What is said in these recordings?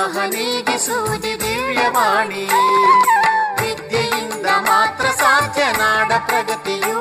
ದಾಹ ನೀಗಿಸುವುದೇ ದಿವ್ಯವಾಣಿ ವಿದ್ಯೆಯಿಂದ ಮಾತ್ರ ಸಾಧ್ಯ ನಾಡ ಪ್ರಗತಿಯು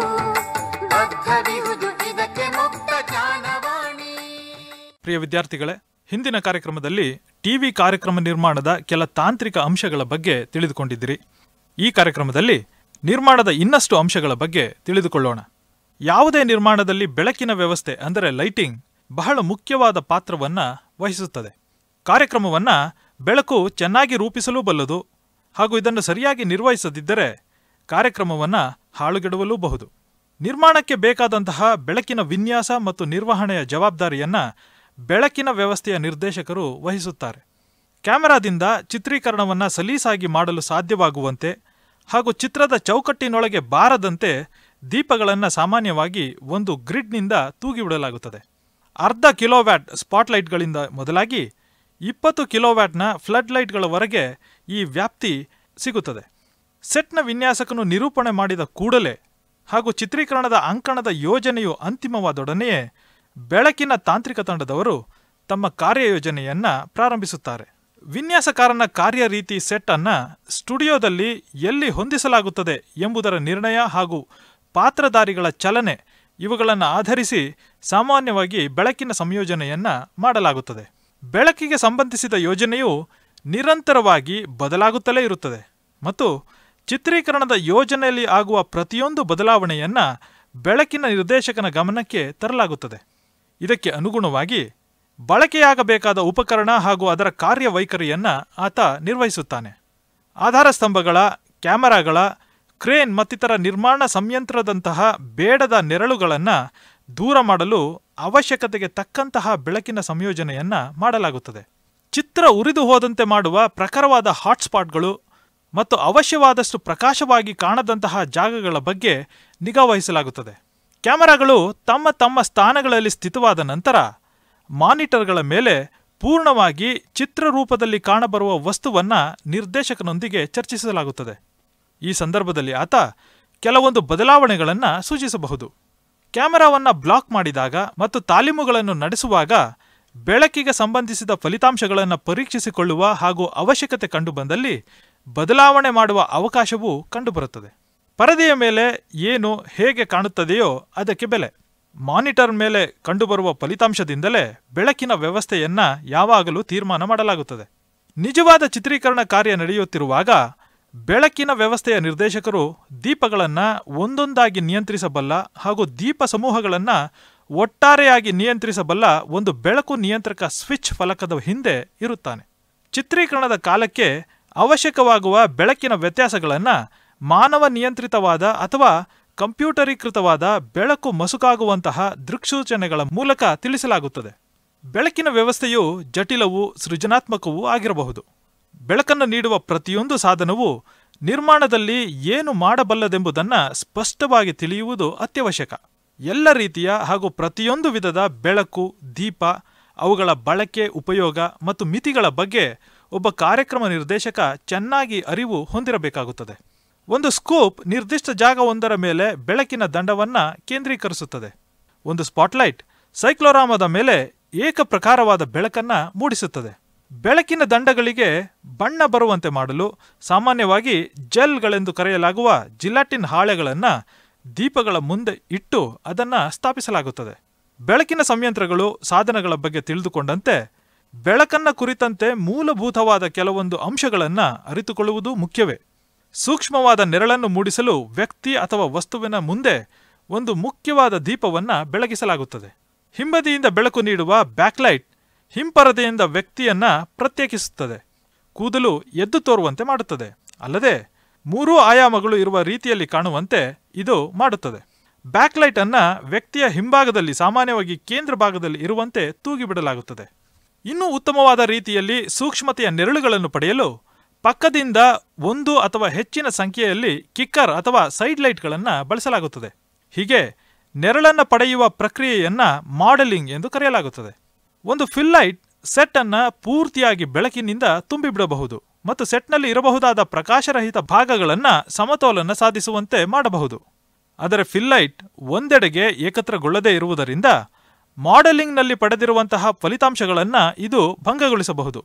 ಬದ್ಧವಿಹುದು ಇದಕ್ಕೆ ಮುಕ್ತ ಜ್ಞಾನವಾಣಿ ಪ್ರಿಯ ವಿದ್ಯಾರ್ಥಿಗಳೇ ಹಿಂದಿನ ಕಾರ್ಯಕ್ರಮದಲ್ಲಿ ಟಿವಿ ಕಾರ್ಯಕ್ರಮ ನಿರ್ಮಾಣದ ಕೆಲ ತಾಂತ್ರಿಕ ಅಂಶಗಳ ಬಗ್ಗೆ ತಿಳಿದುಕೊಂಡಿದ್ದಿರಿ ಈ ಕಾರ್ಯಕ್ರಮದಲ್ಲಿ ನಿರ್ಮಾಣದ ಇನ್ನಷ್ಟು ಅಂಶಗಳ ಬಗ್ಗೆ ತಿಳಿದುಕೊಳ್ಳೋಣ ಯಾವುದೇ ನಿರ್ಮಾಣದಲ್ಲಿ ಬೆಳಕಿನ ವ್ಯವಸ್ಥೆ ಅಂದರೆ ಲೈಟಿಂಗ್ ಬಹಳ ಮುಖ್ಯವಾದ ಪಾತ್ರವನ್ನ ವಹಿಸುತ್ತದೆ ಕಾರ್ಯಕ್ರಮವನ್ನ ಬೆಳಕು ಚೆನ್ನಾಗಿ ರೂಪಿಸಲೂ ಬಲ್ಲದು ಹಾಗೂ ಇದನ್ನು ಸರಿಯಾಗಿ ನಿರ್ವಹಿಸದಿದ್ದರೆ ಕಾರ್ಯಕ್ರಮವನ್ನ ಹಾಳುಗೆಡವಲೂಬಹುದು ನಿರ್ಮಾಣಕ್ಕೆ ಬೇಕಾದಂತಹ ಬೆಳಕಿನ ವಿನ್ಯಾಸ ಮತ್ತು ನಿರ್ವಹಣೆಯ ಜವಾಬ್ದಾರಿಯನ್ನ ಬೆಳಕಿನ ವ್ಯವಸ್ಥೆಯ ನಿರ್ದೇಶಕರು ವಹಿಸುತ್ತಾರೆ ಕ್ಯಾಮೆರಾದಿಂದ ಚಿತ್ರೀಕರಣವನ್ನು ಸಲೀಸಾಗಿ ಮಾಡಲು ಸಾಧ್ಯವಾಗುವಂತೆ ಹಾಗೂ ಚಿತ್ರದ ಚೌಕಟ್ಟಿನೊಳಗೆ ಬಾರದಂತೆ ದೀಪಗಳನ್ನು ಸಾಮಾನ್ಯವಾಗಿ ಒಂದು ಗ್ರಿಡ್ನಿಂದ ತೂಗಿಬಿಡಲಾಗುತ್ತದೆ ಅರ್ಧ ಕಿಲೋವ್ಯಾಟ್ ಸ್ಪಾಟ್ಲೈಟ್ಗಳಿಂದ ಮೊದಲಾಗಿ ಇಪ್ಪತ್ತು ಕಿಲೋವ್ಯಾಟ್ನ ಫ್ಲಡ್ ಲೈಟ್ಗಳವರೆಗೆ ಈ ವ್ಯಾಪ್ತಿ ಸಿಗುತ್ತದೆ ಸೆಟ್ನ ವಿನ್ಯಾಸಕನು ನಿರೂಪಣೆ ಮಾಡಿದ ಕೂಡಲೇ ಹಾಗೂ ಚಿತ್ರೀಕರಣದ ಅಂಕಣದ ಯೋಜನೆಯು ಅಂತಿಮವಾದೊಡನೆಯೇ ಬೆಳಕಿನ ತಾಂತ್ರಿಕ ತಂಡದವರು ತಮ್ಮ ಕಾರ್ಯಯೋಜನೆಯನ್ನ ಪ್ರಾರಂಭಿಸುತ್ತಾರೆ ವಿನ್ಯಾಸಕಾರನ ಕಾರ್ಯರೀತಿ ಸೆಟ್ ಅನ್ನ ಸ್ಟುಡಿಯೋದಲ್ಲಿ ಎಲ್ಲಿ ಹೊಂದಿಸಲಾಗುತ್ತದೆ ಎಂಬುದರ ನಿರ್ಣಯ ಹಾಗೂ ಪಾತ್ರಧಾರಿಗಳ ಚಲನೆ ಇವುಗಳನ್ನು ಆಧರಿಸಿ ಸಾಮಾನ್ಯವಾಗಿ ಬೆಳಕಿನ ಸಂಯೋಜನೆಯನ್ನ ಮಾಡಲಾಗುತ್ತದೆ ಬೆಳಕಿಗೆ ಸಂಬಂಧಿಸಿದ ಯೋಜನೆಯು ನಿರಂತರವಾಗಿ ಬದಲಾಗುತ್ತಲೇ ಇರುತ್ತದೆ ಮತ್ತು ಚಿತ್ರೀಕರಣದ ಯೋಜನೆಯಲ್ಲಿ ಆಗುವ ಪ್ರತಿಯೊಂದು ಬದಲಾವಣೆಯನ್ನ ಬೆಳಕಿನ ನಿರ್ದೇಶಕನ ಗಮನಕ್ಕೆ ತರಲಾಗುತ್ತದೆ ಇದಕ್ಕೆ ಅನುಗುಣವಾಗಿ ಬಳಕೆಯಾಗಬೇಕಾದ ಉಪಕರಣ ಹಾಗೂ ಅದರ ಕಾರ್ಯವೈಖರಿಯನ್ನ ಆತ ನಿರ್ವಹಿಸುತ್ತಾನೆ ಆಧಾರ ಸ್ತಂಭಗಳ ಕ್ಯಾಮೆರಾಗಳ ಕ್ರೇನ್ ಮತ್ತಿತರ ನಿರ್ಮಾಣ ಸಂಯಂತ್ರದಂತಹ ಬೇಡದ ನೆರಳುಗಳನ್ನು ದೂರ ಮಾಡಲು ಅವಶ್ಯಕತೆಗೆ ತಕ್ಕಂತಹ ಬೆಳಕಿನ ಸಂಯೋಜನೆಯನ್ನ ಮಾಡಲಾಗುತ್ತದೆ ಚಿತ್ರ ಉರಿದು ಹೋದಂತೆ ಮಾಡುವ ಪ್ರಖರವಾದ ಹಾಟ್ಸ್ಪಾಟ್ಗಳು ಮತ್ತು ಅವಶ್ಯವಾದಷ್ಟು ಪ್ರಕಾಶವಾಗಿ ಕಾಣದಂತಹ ಜಾಗಗಳ ಬಗ್ಗೆ ನಿಗಾ ವಹಿಸಲಾಗುತ್ತದೆ ಕ್ಯಾಮೆರಾಗಳು ತಮ್ಮ ತಮ್ಮ ಸ್ಥಾನಗಳಲ್ಲಿ ಸ್ಥಿತವಾದ ನಂತರ ಮಾನಿಟರ್ಗಳ ಮೇಲೆ ಪೂರ್ಣವಾಗಿ ಚಿತ್ರರೂಪದಲ್ಲಿ ಕಾಣಬರುವ ವಸ್ತುವನ್ನ ನಿರ್ದೇಶಕನೊಂದಿಗೆ ಚರ್ಚಿಸಲಾಗುತ್ತದೆ ಈ ಸಂದರ್ಭದಲ್ಲಿ ಆತ ಕೆಲವೊಂದು ಬದಲಾವಣೆಗಳನ್ನು ಸೂಚಿಸಬಹುದು ಕ್ಯಾಮೆರಾವನ್ನ ಬ್ಲಾಕ್ ಮಾಡಿದಾಗ ಮತ್ತು ತಾಲೀಮುಗಳನ್ನು ನಡೆಸುವಾಗ ಬೆಳಕಿಗೆ ಸಂಬಂಧಿಸಿದ ಫಲಿತಾಂಶಗಳನ್ನು ಪರೀಕ್ಷಿಸಿಕೊಳ್ಳುವ ಹಾಗೂ ಅವಶ್ಯಕತೆ ಕಂಡುಬಂದಲ್ಲಿ ಬದಲಾವಣೆ ಮಾಡುವ ಅವಕಾಶವೂ ಕಂಡುಬರುತ್ತದೆ ಪರದೆಯ ಮೇಲೆ ಏನು ಹೇಗೆ ಕಾಣುತ್ತದೆಯೋ ಅದಕ್ಕೆ ಬೆಲೆ ಮಾನಿಟರ್ ಮೇಲೆ ಕಂಡುಬರುವ ಫಲಿತಾಂಶದಿಂದಲೇ ಬೆಳಕಿನ ವ್ಯವಸ್ಥೆಯನ್ನ ಯಾವಾಗಲೂ ತೀರ್ಮಾನ ಮಾಡಲಾಗುತ್ತದೆ ನಿಜವಾದ ಚಿತ್ರೀಕರಣ ಕಾರ್ಯ ನಡೆಯುತ್ತಿರುವಾಗ ಬೆಳಕಿನ ವ್ಯವಸ್ಥೆಯ ನಿರ್ದೇಶಕರು ದೀಪಗಳನ್ನ ಒಂದೊಂದಾಗಿ ನಿಯಂತ್ರಿಸಬಲ್ಲ ಹಾಗೂ ದೀಪ ಸಮೂಹಗಳನ್ನ ಒಟ್ಟಾರೆಯಾಗಿ ನಿಯಂತ್ರಿಸಬಲ್ಲ ಒಂದು ಬೆಳಕು ನಿಯಂತ್ರಕ ಸ್ವಿಚ್ ಫಲಕದ ಹಿಂದೆ ಇರುತ್ತಾನೆ ಚಿತ್ರೀಕರಣದ ಕಾಲಕ್ಕೆ ಅವಶ್ಯಕವಾಗುವ ಬೆಳಕಿನ ವ್ಯತ್ಯಾಸಗಳನ್ನು ಮಾನವ ನಿಯಂತ್ರಿತವಾದ ಅಥವಾ ಕಂಪ್ಯೂಟರೀಕೃತವಾದ ಬೆಳಕು ಮಸುಕಾಗುವಂತಹ ದೃಕ್ಸೂಚನೆಗಳ ಮೂಲಕ ತಿಳಿಸಲಾಗುತ್ತದೆ ಬೆಳಕಿನ ವ್ಯವಸ್ಥೆಯು ಜಟಿಲವೂ ಸೃಜನಾತ್ಮಕವೂ ಆಗಿರಬಹುದು ಬೆಳಕನ್ನು ನೀಡುವ ಪ್ರತಿಯೊಂದು ಸಾಧನವು ನಿರ್ಮಾಣದಲ್ಲಿ ಏನು ಮಾಡಬಲ್ಲದೆಂಬುದನ್ನು ಸ್ಪಷ್ಟವಾಗಿ ತಿಳಿಯುವುದು ಅತ್ಯವಶ್ಯಕ ಎಲ್ಲ ರೀತಿಯ ಹಾಗೂ ಪ್ರತಿಯೊಂದು ವಿಧದ ಬೆಳಕು ದೀಪ ಅವುಗಳ ಬಳಕೆ ಉಪಯೋಗ ಮತ್ತು ಮಿತಿಗಳ ಬಗ್ಗೆ ಒಬ್ಬ ಕಾರ್ಯಕ್ರಮ ನಿರ್ದೇಶಕ ಚೆನ್ನಾಗಿ ಅರಿವು ಹೊಂದಿರಬೇಕಾಗುತ್ತದೆ ಒಂದು ಸ್ಕೋಪ್ ನಿರ್ದಿಷ್ಟ ಜಾಗವೊಂದರ ಮೇಲೆ ಬೆಳಕಿನ ದಂಡವನ್ನ ಕೇಂದ್ರೀಕರಿಸುತ್ತದೆ ಒಂದು ಸ್ಪಾಟ್ಲೈಟ್ ಸೈಕ್ಲೋರಾಮದ ಮೇಲೆ ಏಕಪ್ರಕಾರವಾದ ಬೆಳಕನ್ನ ಮೂಡಿಸುತ್ತದೆ ಬೆಳಕಿನ ದಂಡಗಳಿಗೆ ಬಣ್ಣ ಬರುವಂತೆ ಮಾಡಲು ಸಾಮಾನ್ಯವಾಗಿ ಜೆಲ್ಗಳೆಂದು ಕರೆಯಲಾಗುವ ಜಿಲಾಟಿನ್ ಹಾಳೆಗಳನ್ನ ದೀಪಗಳ ಮುಂದೆ ಇಟ್ಟು ಅದನ್ನ ಸ್ಥಾಪಿಸಲಾಗುತ್ತದೆ ಬೆಳಕಿನ ಸಂಯಂತ್ರಗಳು ಸಾಧನಗಳ ಬಗ್ಗೆ ತಿಳಿದುಕೊಂಡಂತೆ ಬೆಳಕನ್ನ ಕುರಿತಂತೆ ಮೂಲಭೂತವಾದ ಕೆಲವೊಂದು ಅಂಶಗಳನ್ನ ಅರಿತುಕೊಳ್ಳುವುದು ಮುಖ್ಯವೇ ಸೂಕ್ಷ್ಮವಾದ ನೆರಳನ್ನು ಮೂಡಿಸಲು ವ್ಯಕ್ತಿ ಅಥವಾ ವಸ್ತುವಿನ ಮುಂದೆ ಒಂದು ಮುಖ್ಯವಾದ ದೀಪವನ್ನ ಬೆಳಗಿಸಲಾಗುತ್ತದೆ ಹಿಂಬದಿಯಿಂದ ಬೆಳಕು ನೀಡುವ ಬ್ಯಾಕ್ಲೈಟ್ ಹಿಂಪರದೆಯಿಂದ ವ್ಯಕ್ತಿಯನ್ನ ಪ್ರತ್ಯೇಕಿಸುತ್ತದೆ ಕೂದಲು ಎದ್ದು ತೋರುವಂತೆ ಮಾಡುತ್ತದೆ ಅಲ್ಲದೆ ಮೂರೂ ಆಯಾಮಗಳು ಇರುವ ರೀತಿಯಲ್ಲಿ ಕಾಣುವಂತೆ ಇದು ಮಾಡುತ್ತದೆ ಬ್ಯಾಕ್ಲೈಟ್ ಅನ್ನ ವ್ಯಕ್ತಿಯ ಹಿಂಭಾಗದಲ್ಲಿ ಸಾಮಾನ್ಯವಾಗಿ ಕೇಂದ್ರ ಭಾಗದಲ್ಲಿ ಇರುವಂತೆ ತೂಗಿಬಿಡಲಾಗುತ್ತದೆ ಇನ್ನೂ ಉತ್ತಮವಾದ ರೀತಿಯಲ್ಲಿ ಸೂಕ್ಷ್ಮತೆಯ ನೆರಳುಗಳನ್ನು ಪಡೆಯಲು ಪಕ್ಕದಿಂದ ಒಂದು ಅಥವಾ ಹೆಚ್ಚಿನ ಸಂಖ್ಯೆಯಲ್ಲಿ ಕಿಕ್ಕರ್ ಅಥವಾ ಸೈಡ್ ಲೈಟ್ಗಳನ್ನು ಬಳಸಲಾಗುತ್ತದೆ ಹೀಗೆ ನೆರಳನ್ನು ಪಡೆಯುವ ಪ್ರಕ್ರಿಯೆಯನ್ನ ಮಾಡೆಲಿಂಗ್ ಎಂದು ಕರೆಯಲಾಗುತ್ತದೆ ಒಂದು ಫಿಲ್ ಲೈಟ್ ಸೆಟ್ ಅನ್ನ ಪೂರ್ತಿಯಾಗಿ ಬೆಳಕಿನಿಂದ ತುಂಬಿಬಿಡಬಹುದು ಮತ್ತು ಸೆಟ್ನಲ್ಲಿ ಇರಬಹುದಾದ ಪ್ರಕಾಶರಹಿತ ಭಾಗಗಳನ್ನ ಸಮತೋಲನ ಸಾಧಿಸುವಂತೆ ಮಾಡಬಹುದು ಆದರೆ ಫಿಲ್ಲೈಟ್ ಒಂದೆಡೆಗೆ ಏಕತ್ರಗೊಳ್ಳದೇ ಇರುವುದರಿಂದ ಮಾಡೆಲಿಂಗ್ನಲ್ಲಿ ಪಡೆದಿರುವಂತಹ ಫಲಿತಾಂಶಗಳನ್ನು ಇದು ಭಂಗಗೊಳಿಸಬಹುದು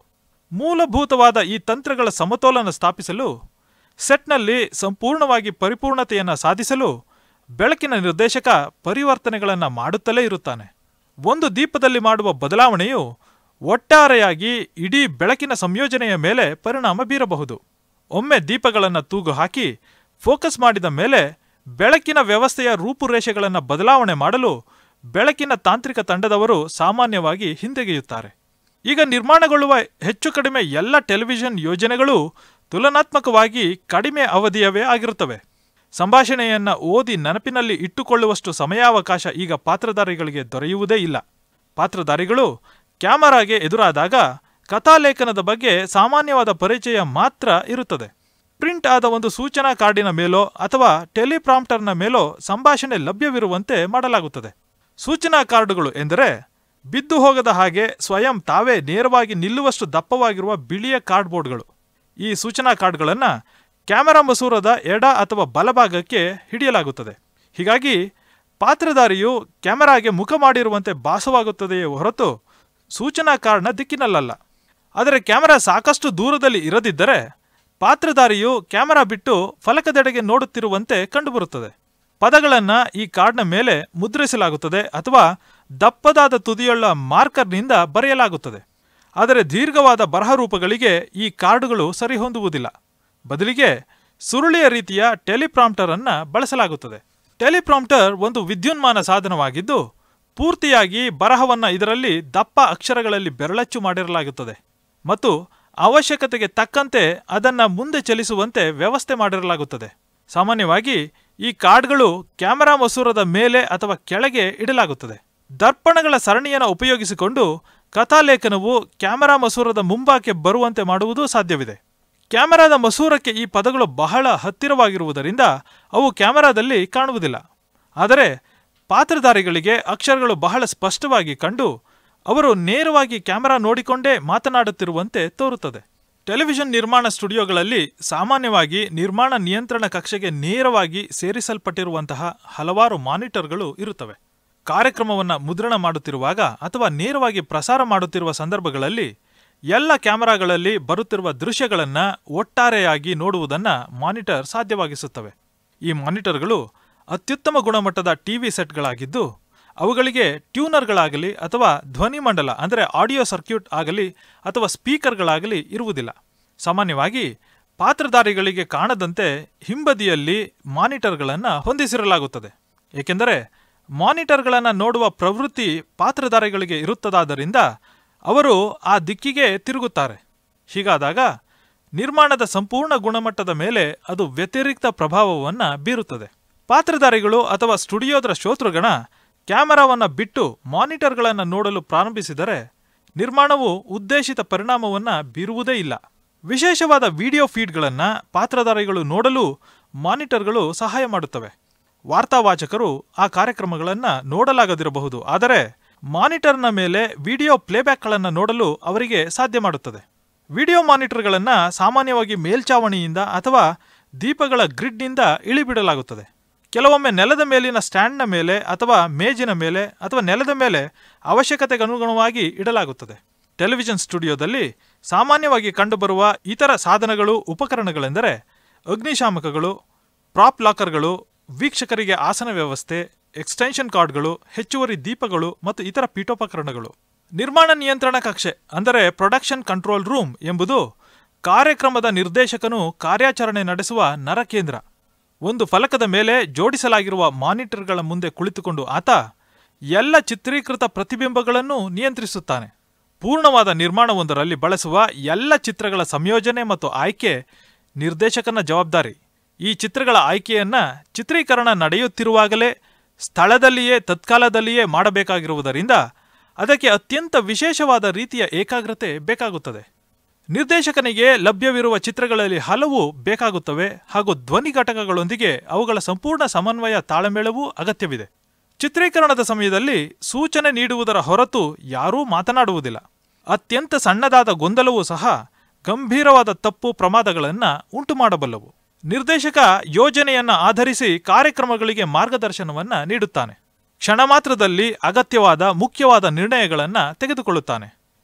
ಮೂಲಭೂತವಾದ ಈ ತಂತ್ರಗಳ ಸಮತೋಲನ ಸ್ಥಾಪಿಸಲು ಸೆಟ್ನಲ್ಲಿ ಸಂಪೂರ್ಣವಾಗಿ ಪರಿಪೂರ್ಣತೆಯನ್ನು ಸಾಧಿಸಲು ಬೆಳಕಿನ ನಿರ್ದೇಶಕ ಪರಿವರ್ತನೆಗಳನ್ನು ಮಾಡುತ್ತಲೇ ಇರುತ್ತಾನೆ ಒಂದು ದೀಪದಲ್ಲಿ ಮಾಡುವ ಬದಲಾವಣೆಯು ಒಟ್ಟಾರೆಯಾಗಿ ಇಡೀ ಬೆಳಕಿನ ಸಂಯೋಜನೆಯ ಮೇಲೆ ಪರಿಣಾಮ ಬೀರಬಹುದು ಒಮ್ಮೆ ದೀಪಗಳನ್ನು ತೂಗು ಹಾಕಿ ಫೋಕಸ್ ಮಾಡಿದ ಮೇಲೆ ಬೆಳಕಿನ ವ್ಯವಸ್ಥೆಯ ರೂಪುರೇಷೆಗಳನ್ನು ಬದಲಾವಣೆ ಮಾಡಲು ಬೆಳಕಿನ ತಾಂತ್ರಿಕ ತಂಡದವರು ಸಾಮಾನ್ಯವಾಗಿ ಹಿಂದೆಗೆಯುತ್ತಾರೆ ಈಗ ನಿರ್ಮಾಣಗೊಳ್ಳುವ ಹೆಚ್ಚು ಕಡಿಮೆ ಎಲ್ಲ ಟೆಲಿವಿಷನ್ ಯೋಜನೆಗಳು ತುಲನಾತ್ಮಕವಾಗಿ ಕಡಿಮೆ ಅವಧಿಯವೇ ಆಗಿರುತ್ತವೆ ಸಂಭಾಷಣೆಯನ್ನ ಓದಿ ನೆನಪಿನಲ್ಲಿ ಇಟ್ಟುಕೊಳ್ಳುವಷ್ಟು ಸಮಯಾವಕಾಶ ಈಗ ಪಾತ್ರಧಾರಿಗಳಿಗೆ ದೊರೆಯುವುದೇ ಇಲ್ಲ ಪಾತ್ರಧಾರಿಗಳು ಕ್ಯಾಮರಾಗೆ ಎದುರಾದಾಗ ಕಥಾಲೇಖನದ ಬಗ್ಗೆ ಸಾಮಾನ್ಯವಾದ ಪರಿಚಯ ಮಾತ್ರ ಇರುತ್ತದೆ ಪ್ರಿಂಟ್ ಆದ ಒಂದು ಸೂಚನಾ ಕಾರ್ಡಿನ ಮೇಲೋ ಅಥವಾ ಟೆಲಿಪ್ರಾಂಪ್ಟರ್ನ ಮೇಲೋ ಸಂಭಾಷಣೆ ಲಭ್ಯವಿರುವಂತೆ ಮಾಡಲಾಗುತ್ತದೆ ಸೂಚನಾ ಕಾರ್ಡುಗಳು ಎಂದರೆ ಬಿದ್ದು ಹೋಗದ ಹಾಗೆ ಸ್ವಯಂ ತಾವೇ ನೇರವಾಗಿ ನಿಲ್ಲುವಷ್ಟು ದಪ್ಪವಾಗಿರುವ ಬಿಳಿಯ ಕಾರ್ಡ್ಬೋರ್ಡ್ಗಳು ಈ ಸೂಚನಾ ಕಾರ್ಡ್ಗಳನ್ನು ಕ್ಯಾಮೆರಾ ಮಸೂರದ ಎಡ ಅಥವಾ ಬಲಭಾಗಕ್ಕೆ ಹಿಡಿಯಲಾಗುತ್ತದೆ ಹೀಗಾಗಿ ಪಾತ್ರಧಾರಿಯು ಕ್ಯಾಮೆರಾಗೆ ಮುಖ ಮಾಡಿರುವಂತೆ ಭಾಸವಾಗುತ್ತದೆಯೇ ಹೊರತು ಸೂಚನಾ ಕಾರ್ಡ್ನ ದಿಕ್ಕಿನಲ್ಲಲ್ಲ ಆದರೆ ಕ್ಯಾಮೆರಾ ಸಾಕಷ್ಟು ದೂರದಲ್ಲಿ ಇರದಿದ್ದರೆ ಪಾತ್ರಧಾರಿಯು ಕ್ಯಾಮೆರಾ ಬಿಟ್ಟು ಫಲಕದೆಡೆಗೆ ನೋಡುತ್ತಿರುವಂತೆ ಕಂಡುಬರುತ್ತದೆ ಪದಗಳನ್ನು ಈ ಕಾರ್ಡ್ನ ಮೇಲೆ ಮುದ್ರಿಸಲಾಗುತ್ತದೆ ಅಥವಾ ದಪ್ಪದಾದ ತುದಿಯುಳ್ಳ ಮಾರ್ಕರ್ನಿಂದ ಬರೆಯಲಾಗುತ್ತದೆ ಆದರೆ ದೀರ್ಘವಾದ ಬರಹ ರೂಪಗಳಿಗೆ ಈ ಕಾರ್ಡುಗಳು ಸರಿಹೊಂದುವುದಿಲ್ಲ ಬದಲಿಗೆ ಸುರುಳಿಯ ರೀತಿಯ ಟೆಲಿಪ್ರಾಂಪ್ಟರ್ ಅನ್ನ ಬಳಸಲಾಗುತ್ತದೆ ಟೆಲಿಪ್ರಾಂಪ್ಟರ್ ಒಂದು ವಿದ್ಯುನ್ಮಾನ ಸಾಧನವಾಗಿದ್ದು ಪೂರ್ತಿಯಾಗಿ ಬರಹವನ್ನ ಇದರಲ್ಲಿ ದಪ್ಪ ಅಕ್ಷರಗಳಲ್ಲಿ ಬೆರಳಚ್ಚು ಮಾಡಿರಲಾಗುತ್ತದೆ ಮತ್ತು ಅವಶ್ಯಕತೆಗೆ ತಕ್ಕಂತೆ ಅದನ್ನ ಮುಂದೆ ಚಲಿಸುವಂತೆ ವ್ಯವಸ್ಥೆ ಮಾಡಿರಲಾಗುತ್ತದೆ ಸಾಮಾನ್ಯವಾಗಿ ಈ ಕಾರ್ಡ್ಗಳು ಕ್ಯಾಮೆರಾ ಮಸೂರದ ಮೇಲೆ ಅಥವಾ ಕೆಳಗೆ ಇಡಲಾಗುತ್ತದೆ ದರ್ಪಣಗಳ ಸರಣಿಯನ್ನು ಉಪಯೋಗಿಸಿಕೊಂಡು ಕಥಾಲೇಖನವು ಕ್ಯಾಮೆರಾ ಮಸೂರದ ಮುಂಭಾಗಕ್ಕೆ ಬರುವಂತೆ ಮಾಡುವುದೂ ಸಾಧ್ಯವಿದೆ ಕ್ಯಾಮೆರಾದ ಮಸೂರಕ್ಕೆ ಈ ಪದಗಳು ಬಹಳ ಹತ್ತಿರವಾಗಿರುವುದರಿಂದ ಅವು ಕ್ಯಾಮೆರಾದಲ್ಲಿ ಕಾಣುವುದಿಲ್ಲ ಆದರೆ ಪಾತ್ರಧಾರಿಗಳಿಗೆ ಅಕ್ಷರಗಳು ಬಹಳ ಸ್ಪಷ್ಟವಾಗಿ ಕಂಡು ಅವರು ನೇರವಾಗಿ ಕ್ಯಾಮೆರಾ ನೋಡಿಕೊಂಡೇ ಮಾತನಾಡುತ್ತಿರುವಂತೆ ತೋರುತ್ತದೆ ಟೆಲಿವಿಷನ್ ನಿರ್ಮಾಣ ಸ್ಟುಡಿಯೋಗಳಲ್ಲಿ ಸಾಮಾನ್ಯವಾಗಿ ನಿರ್ಮಾಣ ನಿಯಂತ್ರಣ ಕಕ್ಷೆಗೆ ನೇರವಾಗಿ ಸೇರಿಸಲ್ಪಟ್ಟಿರುವಂತಹ ಹಲವಾರು ಮಾನಿಟರ್ಗಳು ಇರುತ್ತವೆ ಕಾರ್ಯಕ್ರಮವನ್ನು ಮುದ್ರಣ ಮಾಡುತ್ತಿರುವಾಗ ಅಥವಾ ನೇರವಾಗಿ ಪ್ರಸಾರ ಮಾಡುತ್ತಿರುವ ಸಂದರ್ಭಗಳಲ್ಲಿ ಎಲ್ಲ ಕ್ಯಾಮೆರಾಗಳಲ್ಲಿ ಬರುತ್ತಿರುವ ದೃಶ್ಯಗಳನ್ನು ಒಟ್ಟಾರೆಯಾಗಿ ನೋಡುವುದನ್ನು ಮಾನಿಟರ್ ಸಾಧ್ಯವಾಗಿಸುತ್ತವೆ ಈ ಮಾನಿಟರ್ಗಳು ಅತ್ಯುತ್ತಮ ಗುಣಮಟ್ಟದ ಟಿವಿ ಸೆಟ್ಗಳಾಗಿದ್ದು ಅವುಗಳಿಗೆ ಟ್ಯೂನರ್ಗಳಾಗಲಿ ಅಥವಾ ಧ್ವನಿಮಂಡಲ ಅಂದರೆ ಆಡಿಯೋ ಸರ್ಕ್ಯೂಟ್ ಆಗಲಿ ಅಥವಾ ಸ್ಪೀಕರ್ಗಳಾಗಲಿ ಇರುವುದಿಲ್ಲ ಸಾಮಾನ್ಯವಾಗಿ ಪಾತ್ರಧಾರಿಗಳಿಗೆ ಕಾಣದಂತೆ ಹಿಂಬದಿಯಲ್ಲಿ ಮಾನಿಟರ್ಗಳನ್ನು ಹೊಂದಿಸಿರಲಾಗುತ್ತದೆ ಏಕೆಂದರೆ ಮಾನಿಟರ್ಗಳನ್ನು ನೋಡುವ ಪ್ರವೃತ್ತಿ ಪಾತ್ರಧಾರಿಗಳಿಗೆ ಇರುತ್ತದಾದ್ದರಿಂದ ಅವರು ಆ ದಿಕ್ಕಿಗೆ ತಿರುಗುತ್ತಾರೆ ಹೀಗಾದಾಗ ನಿರ್ಮಾಣದ ಸಂಪೂರ್ಣ ಗುಣಮಟ್ಟದ ಮೇಲೆ ಅದು ವ್ಯತಿರಿಕ್ತ ಪ್ರಭಾವವನ್ನು ಬೀರುತ್ತದೆ ಪಾತ್ರಧಾರಿಗಳು ಅಥವಾ ಸ್ಟುಡಿಯೋದರ ಶ್ರೋತೃಗಣ ಕ್ಯಾಮೆರಾವನ್ನು ಬಿಟ್ಟು ಮಾನಿಟರ್ಗಳನ್ನು ನೋಡಲು ಪ್ರಾರಂಭಿಸಿದರೆ ನಿರ್ಮಾಣವು ಉದ್ದೇಶಿತ ಪರಿಣಾಮವನ್ನು ಬೀರುವುದೇ ಇಲ್ಲ ವಿಶೇಷವಾದ ವಿಡಿಯೋ ಫೀಡ್ಗಳನ್ನು ಪಾತ್ರಧಾರಿಗಳು ನೋಡಲು ಮಾನಿಟರ್ಗಳು ಸಹಾಯ ಮಾಡುತ್ತವೆ ವಾರ್ತಾವಾಚಕರು ಆ ಕಾರ್ಯಕ್ರಮಗಳನ್ನು ನೋಡಲಾಗದಿರಬಹುದು ಆದರೆ ಮಾನಿಟರ್ನ ಮೇಲೆ ವಿಡಿಯೋ ಪ್ಲೇಬ್ಯಾಕ್ಗಳನ್ನು ನೋಡಲು ಅವರಿಗೆ ಸಾಧ್ಯ ಮಾಡುತ್ತದೆ ವಿಡಿಯೋ ಮಾನಿಟರ್ಗಳನ್ನು ಸಾಮಾನ್ಯವಾಗಿ ಮೇಲ್ಚಾವಣಿಯಿಂದ ಅಥವಾ ದೀಪಗಳ ಗ್ರಿಡ್ನಿಂದ ಇಳಿಬಿಡಲಾಗುತ್ತದೆ ಕೆಲವೊಮ್ಮೆ ನೆಲದ ಮೇಲಿನ ಸ್ಟ್ಯಾಂಡ್ನ ಮೇಲೆ ಅಥವಾ ಮೇಜಿನ ಮೇಲೆ ಅಥವಾ ನೆಲದ ಮೇಲೆ ಅವಶ್ಯಕತೆಗನುಗುಣವಾಗಿ ಇಡಲಾಗುತ್ತದೆ ಟೆಲಿವಿಷನ್ ಸ್ಟುಡಿಯೋದಲ್ಲಿ ಸಾಮಾನ್ಯವಾಗಿ ಕಂಡುಬರುವ ಇತರ ಸಾಧನಗಳು ಉಪಕರಣಗಳೆಂದರೆ ಅಗ್ನಿಶಾಮಕಗಳು ಪ್ರಾಪ್ ಲಾಕರ್ಗಳು ವೀಕ್ಷಕರಿಗೆ ಆಸನ ವ್ಯವಸ್ಥೆ ಎಕ್ಸ್ಟೆನ್ಷನ್ ಕಾರ್ಡ್ಗಳು ಹೆಚ್ಚುವರಿ ದೀಪಗಳು ಮತ್ತು ಇತರ ಪೀಠೋಪಕರಣಗಳು ನಿರ್ಮಾಣ ನಿಯಂತ್ರಣ ಕಕ್ಷೆ ಅಂದರೆ ಪ್ರೊಡಕ್ಷನ್ ಕಂಟ್ರೋಲ್ ರೂಮ್ ಎಂಬುದು ಕಾರ್ಯಕ್ರಮದ ನಿರ್ದೇಶಕನು ಕಾರ್ಯಾಚರಣೆ ನಡೆಸುವ ನರಕೇಂದ್ರ ಒಂದು ಫಲಕದ ಮೇಲೆ ಜೋಡಿಸಲಾಗಿರುವ ಮಾನಿಟರ್ಗಳ ಮುಂದೆ ಕುಳಿತುಕೊಂಡು ಆತ ಎಲ್ಲ ಚಿತ್ರೀಕೃತ ಪ್ರತಿಬಿಂಬಗಳನ್ನು ನಿಯಂತ್ರಿಸುತ್ತಾನೆ ಪೂರ್ಣವಾದ ನಿರ್ಮಾಣವೊಂದರಲ್ಲಿ ಬಳಸುವ ಎಲ್ಲ ಚಿತ್ರಗಳ ಸಂಯೋಜನೆ ಮತ್ತು ಆಯ್ಕೆ ನಿರ್ದೇಶಕನ ಜವಾಬ್ದಾರಿ ಈ ಚಿತ್ರಗಳ ಆಯ್ಕೆಯನ್ನ ಚಿತ್ರೀಕರಣ ನಡೆಯುತ್ತಿರುವಾಗಲೇ ಸ್ಥಳದಲ್ಲಿಯೇ ತತ್ಕಾಲದಲ್ಲಿಯೇ ಮಾಡಬೇಕಾಗಿರುವುದರಿಂದ ಅದಕ್ಕೆ ಅತ್ಯಂತ ವಿಶೇಷವಾದ ರೀತಿಯ ಏಕಾಗ್ರತೆ ಬೇಕಾಗುತ್ತದೆ ನಿರ್ದೇಶಕನಿಗೆ ಲಭ್ಯವಿರುವ ಚಿತ್ರಗಳಲ್ಲಿ ಹಲವು ಬೇಕಾಗುತ್ತವೆ ಹಾಗೂ ಧ್ವನಿ ಘಟಕಗಳೊಂದಿಗೆ ಅವುಗಳ ಸಂಪೂರ್ಣ ಸಮನ್ವಯ ತಾಳಮೇಳವೂ ಅಗತ್ಯವಿದೆ ಚಿತ್ರೀಕರಣದ ಸಮಯದಲ್ಲಿ ಸೂಚನೆ ನೀಡುವುದರ ಹೊರತು ಯಾರೂ ಮಾತನಾಡುವುದಿಲ್ಲ ಅತ್ಯಂತ ಸಣ್ಣದಾದ ಗೊಂದಲವೂ ಸಹ ಗಂಭೀರವಾದ ತಪ್ಪು ಪ್ರಮಾದಗಳನ್ನು ಉಂಟು ಮಾಡಬಲ್ಲವು ನಿರ್ದೇಶಕ ಯೋಜನೆಯನ್ನ ಆಧರಿಸಿ ಕಾರ್ಯಕ್ರಮಗಳಿಗೆ ಮಾರ್ಗದರ್ಶನವನ್ನ ನೀಡುತ್ತಾನೆ ಕ್ಷಣ ಮಾತ್ರದಲ್ಲಿ ಅಗತ್ಯವಾದ ಮುಖ್ಯವಾದ ನಿರ್ಣಯಗಳನ್ನು ತೆಗೆದುಕೊಳ್ಳುತ್ತಾನೆ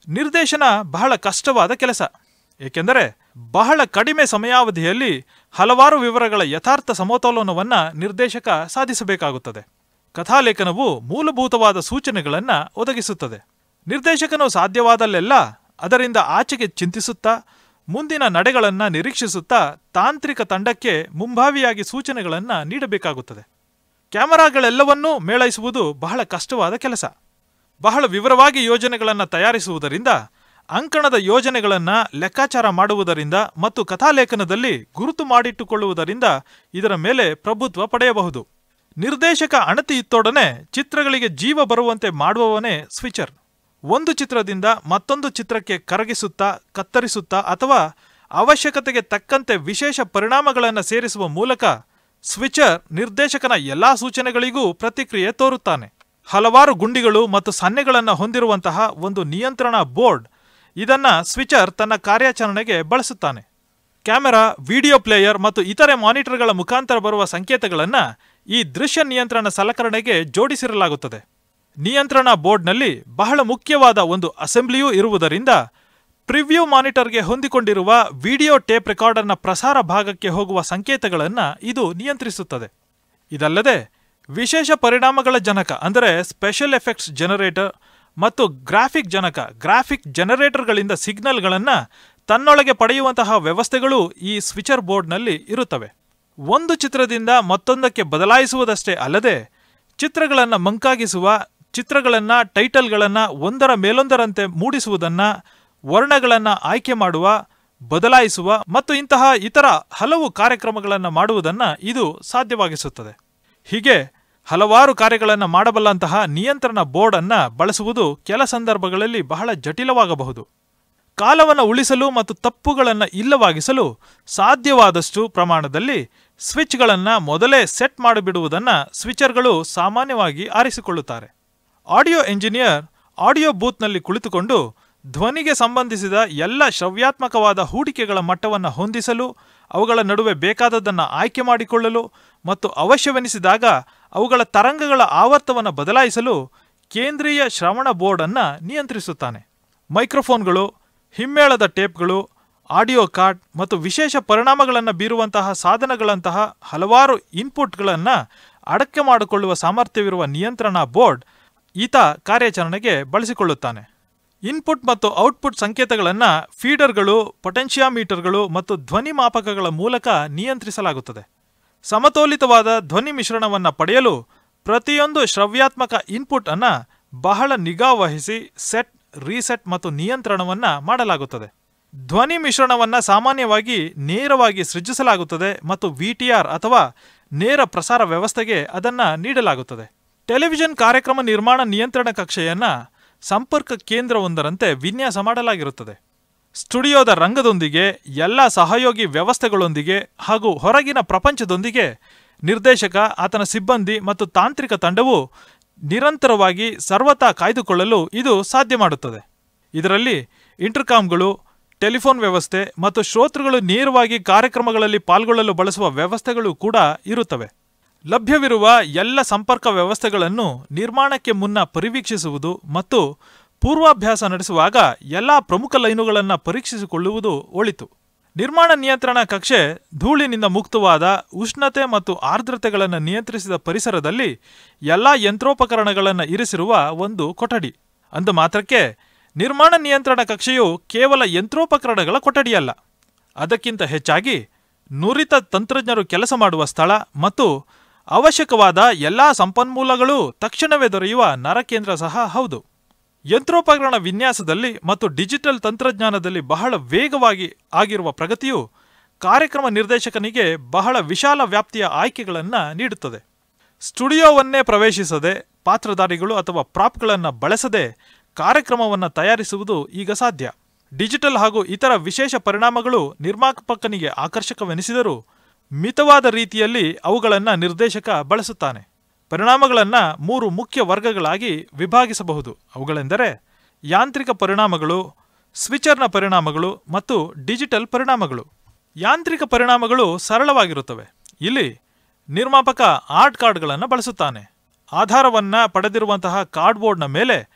ನಿರ್ದೇಶನ ಬಹಳ ಕಷ್ಟವಾದ ಕೆಲಸ ಏಕೆಂದರೆ ಬಹಳ ಕಡಿಮೆ ಸಮಯಾವಧಿಯಲ್ಲಿ ಹಲವಾರು ವಿವರಗಳ ಯಥಾರ್ಥ ಸಮತೋಲನವನ್ನ ನಿರ್ದೇಶಕ ಸಾಧಿಸಬೇಕಾಗುತ್ತದೆ ಕಥಾಲೇಖನವು ಮೂಲಭೂತವಾದ ಸೂಚನೆಗಳನ್ನು ಒದಗಿಸುತ್ತದೆ ನಿರ್ದೇಶಕನು ಸಾಧ್ಯವಾದಲ್ಲೆಲ್ಲ ಅದರಿಂದ ಆಚೆಗೆ ಚಿಂತಿಸುತ್ತಾ ಮುಂದಿನ ನಡೆಗಳನ್ನು ನಿರೀಕ್ಷಿಸುತ್ತಾ ತಾಂತ್ರಿಕ ತಂಡಕ್ಕೆ ಮುಂಭಾವಿಯಾಗಿ ಸೂಚನೆಗಳನ್ನು ನೀಡಬೇಕಾಗುತ್ತದೆ ಕ್ಯಾಮರಾಗಳೆಲ್ಲವನ್ನೂ ಮೇಳೈಸುವುದು ಬಹಳ ಕಷ್ಟವಾದ ಕೆಲಸ ಬಹಳ ವಿವರವಾಗಿ ಯೋಜನೆಗಳನ್ನು ತಯಾರಿಸುವುದರಿಂದ ಅಂಕಣದ ಯೋಜನೆಗಳನ್ನು ಲೆಕ್ಕಾಚಾರ ಮಾಡುವುದರಿಂದ ಮತ್ತು ಕಥಾಲೇಖನದಲ್ಲಿ ಗುರುತು ಮಾಡಿಟ್ಟುಕೊಳ್ಳುವುದರಿಂದ ಇದರ ಮೇಲೆ ಪ್ರಭುತ್ವ ಪಡೆಯಬಹುದು ನಿರ್ದೇಶಕ ಅಣತಿಯಿತ್ತೊಡನೆ ಚಿತ್ರಗಳಿಗೆ ಜೀವ ಬರುವಂತೆ ಮಾಡುವವನೇ ಸ್ವಿಚರ್ ಒಂದು ಚಿತ್ರದಿಂದ ಮತ್ತೊಂದು ಚಿತ್ರಕ್ಕೆ ಕರಗಿಸುತ್ತಾ ಕತ್ತರಿಸುತ್ತಾ ಅಥವಾ ಅವಶ್ಯಕತೆಗೆ ತಕ್ಕಂತೆ ವಿಶೇಷ ಪರಿಣಾಮಗಳನ್ನು ಸೇರಿಸುವ ಮೂಲಕ ಸ್ವಿಚರ್ ನಿರ್ದೇಶಕನ ಎಲ್ಲಾ ಸೂಚನೆಗಳಿಗೂ ಪ್ರತಿಕ್ರಿಯೆ ತೋರುತ್ತಾನೆ ಹಲವಾರು ಗುಂಡಿಗಳು ಮತ್ತು ಸನ್ನೆಗಳನ್ನು ಹೊಂದಿರುವಂತಹ ಒಂದು ನಿಯಂತ್ರಣ ಬೋರ್ಡ್ ಇದನ್ನ ಸ್ವಿಚರ್ ತನ್ನ ಕಾರ್ಯಾಚರಣೆಗೆ ಬಳಸುತ್ತಾನೆ ಕ್ಯಾಮೆರಾ ವಿಡಿಯೋ ಪ್ಲೇಯರ್ ಮತ್ತು ಇತರೆ ಮಾನಿಟರ್ಗಳ ಮುಖಾಂತರ ಬರುವ ಸಂಕೇತಗಳನ್ನು ಈ ದೃಶ್ಯ ನಿಯಂತ್ರಣ ಸಲಕರಣೆಗೆ ಜೋಡಿಸಿರಲಾಗುತ್ತದೆ ನಿಯಂತ್ರಣ ಬೋರ್ಡ್ನಲ್ಲಿ ಬಹಳ ಮುಖ್ಯವಾದ ಒಂದು ಅಸೆಂಬ್ಲಿಯೂ ಇರುವುದರಿಂದ ಪ್ರಿವ್ಯೂ ಮಾನಿಟರ್ಗೆ ಹೊಂದಿಕೊಂಡಿರುವ ವಿಡಿಯೋ ಟೇಪ್ ರೆಕಾರ್ಡರ್ನ ಪ್ರಸಾರ ಭಾಗಕ್ಕೆ ಹೋಗುವ ಸಂಕೇತಗಳನ್ನು ಇದು ನಿಯಂತ್ರಿಸುತ್ತದೆ ಇದಲ್ಲದೆ ವಿಶೇಷ ಪರಿಣಾಮಗಳ ಜನಕ ಅಂದರೆ ಸ್ಪೆಷಲ್ ಎಫೆಕ್ಟ್ಸ್ ಜನರೇಟರ್ ಮತ್ತು ಗ್ರಾಫಿಕ್ ಜನಕ ಗ್ರಾಫಿಕ್ ಜನರೇಟರ್ಗಳಿಂದ ಸಿಗ್ನಲ್ಗಳನ್ನು ತನ್ನೊಳಗೆ ಪಡೆಯುವಂತಹ ವ್ಯವಸ್ಥೆಗಳು ಈ ಸ್ವಿಚರ್ ಬೋರ್ಡ್ನಲ್ಲಿ ಇರುತ್ತವೆ ಒಂದು ಚಿತ್ರದಿಂದ ಮತ್ತೊಂದಕ್ಕೆ ಬದಲಾಯಿಸುವುದಷ್ಟೇ ಅಲ್ಲದೆ ಚಿತ್ರಗಳನ್ನು ಮಂಕಾಗಿಸುವ ಚಿತ್ರಗಳನ್ನು ಟೈಟಲ್ಗಳನ್ನು ಒಂದರ ಮೇಲೊಂದರಂತೆ ಮೂಡಿಸುವುದನ್ನು ವರ್ಣಗಳನ್ನು ಆಯ್ಕೆ ಮಾಡುವ ಬದಲಾಯಿಸುವ ಮತ್ತು ಇಂತಹ ಇತರ ಹಲವು ಕಾರ್ಯಕ್ರಮಗಳನ್ನು ಮಾಡುವುದನ್ನು ಇದು ಸಾಧ್ಯವಾಗಿಸುತ್ತದೆ ಹೀಗೆ ಹಲವಾರು ಕಾರ್ಯಗಳನ್ನು ಮಾಡಬಲ್ಲಂತಹ ನಿಯಂತ್ರಣ ಬೋರ್ಡ್ ಅನ್ನ ಬಳಸುವುದು ಕೆಲ ಸಂದರ್ಭಗಳಲ್ಲಿ ಬಹಳ ಜಟಿಲವಾಗಬಹುದು ಕಾಲವನ್ನು ಉಳಿಸಲು ಮತ್ತು ತಪ್ಪುಗಳನ್ನು ಇಲ್ಲವಾಗಿಸಲು ಸಾಧ್ಯವಾದಷ್ಟು ಪ್ರಮಾಣದಲ್ಲಿ ಸ್ವಿಚ್ಗಳನ್ನು ಮೊದಲೇ ಸೆಟ್ ಮಾಡಿಬಿಡುವುದನ್ನು ಸ್ವಿಚರ್ಗಳು ಸಾಮಾನ್ಯವಾಗಿ ಆರಿಸಿಕೊಳ್ಳುತ್ತಾರೆ ಆಡಿಯೋ ಎಂಜಿನಿಯರ್ ಆಡಿಯೋ ಬೂತ್ನಲ್ಲಿ ಕುಳಿತುಕೊಂಡು ಧ್ವನಿಗೆ ಸಂಬಂಧಿಸಿದ ಎಲ್ಲ ಶ್ರವ್ಯಾತ್ಮಕವಾದ ಹೂಡಿಕೆಗಳ ಮಟ್ಟವನ್ನು ಹೊಂದಿಸಲು ಅವುಗಳ ನಡುವೆ ಬೇಕಾದದ್ದನ್ನು ಆಯ್ಕೆ ಮಾಡಿಕೊಳ್ಳಲು ಮತ್ತು ಅವಶ್ಯವೆನಿಸಿದಾಗ ಅವುಗಳ ತರಂಗಗಳ ಆವರ್ತವನ್ನು ಬದಲಾಯಿಸಲು ಕೇಂದ್ರೀಯ ಶ್ರವಣ ಬೋರ್ಡ್ ಅನ್ನ ನಿಯಂತ್ರಿಸುತ್ತಾನೆ ಮೈಕ್ರೋಫೋನ್ಗಳು ಹಿಮ್ಮೇಳದ ಟೇಪ್ಗಳು ಆಡಿಯೋ ಕಾರ್ಡ್ ಮತ್ತು ವಿಶೇಷ ಪರಿಣಾಮಗಳನ್ನು ಬೀರುವಂತಹ ಸಾಧನಗಳಂತಹ ಹಲವಾರು ಇನ್ಪುಟ್ಗಳನ್ನು ಅಡಕೆ ಮಾಡಿಕೊಳ್ಳುವ ಸಾಮರ್ಥ್ಯವಿರುವ ನಿಯಂತ್ರಣ ಬೋರ್ಡ್ ಈತ ಕಾರ್ಯಾಚರಣೆಗೆ ಬಳಸಿಕೊಳ್ಳುತ್ತಾನೆ ಇನ್ಪುಟ್ ಮತ್ತು ಔಟ್ಪುಟ್ ಸಂಕೇತಗಳನ್ನು ಫೀಡರ್ಗಳು ಪೊಟೆನ್ಷಿಯಾಮೀಟರ್ಗಳು ಮತ್ತು ಧ್ವನಿ ಮಾಪಕಗಳ ಮೂಲಕ ನಿಯಂತ್ರಿಸಲಾಗುತ್ತದೆ ಸಮತೋಲಿತವಾದ ಧ್ವನಿ ಮಿಶ್ರಣವನ್ನು ಪಡೆಯಲು ಪ್ರತಿಯೊಂದು ಶ್ರವ್ಯಾತ್ಮಕ ಇನ್ಪುಟ್ ಅನ್ನ ಬಹಳ ನಿಗಾ ವಹಿಸಿ ಸೆಟ್ ರೀಸೆಟ್ ಮತ್ತು ನಿಯಂತ್ರಣವನ್ನ ಮಾಡಲಾಗುತ್ತದೆ ಧ್ವನಿ ಮಿಶ್ರಣವನ್ನ ಸಾಮಾನ್ಯವಾಗಿ ನೇರವಾಗಿ ಸೃಜಿಸಲಾಗುತ್ತದೆ ಮತ್ತು ವಿಟಿಆರ್ ಅಥವಾ ನೇರ ಪ್ರಸಾರ ವ್ಯವಸ್ಥೆಗೆ ಅದನ್ನ ನೀಡಲಾಗುತ್ತದೆ ಟೆಲಿವಿಷನ್ ಕಾರ್ಯಕ್ರಮ ನಿರ್ಮಾಣ ನಿಯಂತ್ರಣ ಕಕ್ಷೆಯನ್ನ ಸಂಪರ್ಕ ಕೇಂದ್ರವೊಂದರಂತೆ ವಿನ್ಯಾಸ ಮಾಡಲಾಗಿರುತ್ತದೆ ಸ್ಟುಡಿಯೋದ ರಂಗದೊಂದಿಗೆ ಎಲ್ಲ ಸಹಯೋಗಿ ವ್ಯವಸ್ಥೆಗಳೊಂದಿಗೆ ಹಾಗೂ ಹೊರಗಿನ ಪ್ರಪಂಚದೊಂದಿಗೆ ನಿರ್ದೇಶಕ ಆತನ ಸಿಬ್ಬಂದಿ ಮತ್ತು ತಾಂತ್ರಿಕ ತಂಡವು ನಿರಂತರವಾಗಿ ಸರ್ವತಾ ಕಾಯ್ದುಕೊಳ್ಳಲು ಇದು ಸಾಧ್ಯ ಮಾಡುತ್ತದೆ ಇದರಲ್ಲಿ ಇಂಟರ್ಕಾಮ್ಗಳು ಟೆಲಿಫೋನ್ ವ್ಯವಸ್ಥೆ ಮತ್ತು ಶ್ರೋತೃಗಳು ನೇರವಾಗಿ ಕಾರ್ಯಕ್ರಮಗಳಲ್ಲಿ ಪಾಲ್ಗೊಳ್ಳಲು ಬಳಸುವ ವ್ಯವಸ್ಥೆಗಳು ಕೂಡ ಇರುತ್ತವೆ ಲಭ್ಯವಿರುವ ಎಲ್ಲ ಸಂಪರ್ಕ ವ್ಯವಸ್ಥೆಗಳನ್ನು ನಿರ್ಮಾಣಕ್ಕೆ ಮುನ್ನ ಪರಿವೀಕ್ಷಿಸುವುದು ಮತ್ತು ಪೂರ್ವಾಭ್ಯಾಸ ನಡೆಸುವಾಗ ಎಲ್ಲ ಪ್ರಮುಖ ಲೈನುಗಳನ್ನು ಪರೀಕ್ಷಿಸಿಕೊಳ್ಳುವುದು ಒಳಿತು ನಿರ್ಮಾಣ ನಿಯಂತ್ರಣ ಕಕ್ಷೆ ಧೂಳಿನಿಂದ ಮುಕ್ತವಾದ ಉಷ್ಣತೆ ಮತ್ತು ಆರ್ದ್ರತೆಗಳನ್ನು ನಿಯಂತ್ರಿಸಿದ ಪರಿಸರದಲ್ಲಿ ಎಲ್ಲ ಯಂತ್ರೋಪಕರಣಗಳನ್ನು ಇರಿಸಿರುವ ಒಂದು ಕೊಠಡಿ ಅಂದ ಮಾತ್ರಕ್ಕೆ ನಿರ್ಮಾಣ ನಿಯಂತ್ರಣ ಕಕ್ಷೆಯು ಕೇವಲ ಯಂತ್ರೋಪಕರಣಗಳ ಕೊಠಡಿಯಲ್ಲ ಅದಕ್ಕಿಂತ ಹೆಚ್ಚಾಗಿ ನುರಿತ ತಂತ್ರಜ್ಞರು ಕೆಲಸ ಮಾಡುವ ಸ್ಥಳ ಮತ್ತು ಅವಶ್ಯಕವಾದ ಎಲ್ಲಾ ಸಂಪನ್ಮೂಲಗಳು ತಕ್ಷಣವೇ ದೊರೆಯುವ ನರಕೇಂದ್ರ ಸಹ ಹೌದು ಯಂತ್ರೋಪಕರಣ ವಿನ್ಯಾಸದಲ್ಲಿ ಮತ್ತು ಡಿಜಿಟಲ್ ತಂತ್ರಜ್ಞಾನದಲ್ಲಿ ಬಹಳ ವೇಗವಾಗಿ ಆಗಿರುವ ಪ್ರಗತಿಯು ಕಾರ್ಯಕ್ರಮ ನಿರ್ದೇಶಕನಿಗೆ ಬಹಳ ವಿಶಾಲ ವ್ಯಾಪ್ತಿಯ ಆಯ್ಕೆಗಳನ್ನು ನೀಡುತ್ತದೆ ಸ್ಟುಡಿಯೋವನ್ನೇ ಪ್ರವೇಶಿಸದೆ ಪಾತ್ರಧಾರಿಗಳು ಅಥವಾ ಪ್ರಾಪ್ಗಳನ್ನು ಬಳಸದೆ ಕಾರ್ಯಕ್ರಮವನ್ನು ತಯಾರಿಸುವುದು ಈಗ ಸಾಧ್ಯ ಡಿಜಿಟಲ್ ಹಾಗೂ ಇತರ ವಿಶೇಷ ಪರಿಣಾಮಗಳು ನಿರ್ಮಾಪಕನಿಗೆ ಆಕರ್ಷಕವೆನಿಸಿದರೂ ಮಿತವಾದ ರೀತಿಯಲ್ಲಿ ಅವುಗಳನ್ನು ನಿರ್ದೇಶಕ ಬಳಸುತ್ತಾನೆ ಪರಿಣಾಮಗಳನ್ನು ಮೂರು ಮುಖ್ಯ ವರ್ಗಗಳಾಗಿ ವಿಭಾಗಿಸಬಹುದು ಅವುಗಳೆಂದರೆ ಯಾಂತ್ರಿಕ ಪರಿಣಾಮಗಳು ಸ್ವಿಚರ್ನ ಪರಿಣಾಮಗಳು ಮತ್ತು ಡಿಜಿಟಲ್ ಪರಿಣಾಮಗಳು ಯಾಂತ್ರಿಕ ಪರಿಣಾಮಗಳು ಸರಳವಾಗಿರುತ್ತವೆ ಇಲ್ಲಿ ನಿರ್ಮಾಪಕ ಆರ್ಟ್ ಕಾರ್ಡ್ಗಳನ್ನು ಬಳಸುತ್ತಾನೆ ಆಧಾರವನ್ನ ಪಡೆದಿರುವಂತಹ ಕಾರ್ಡ್ಬೋರ್ಡ್ನ ಮೇಲೆ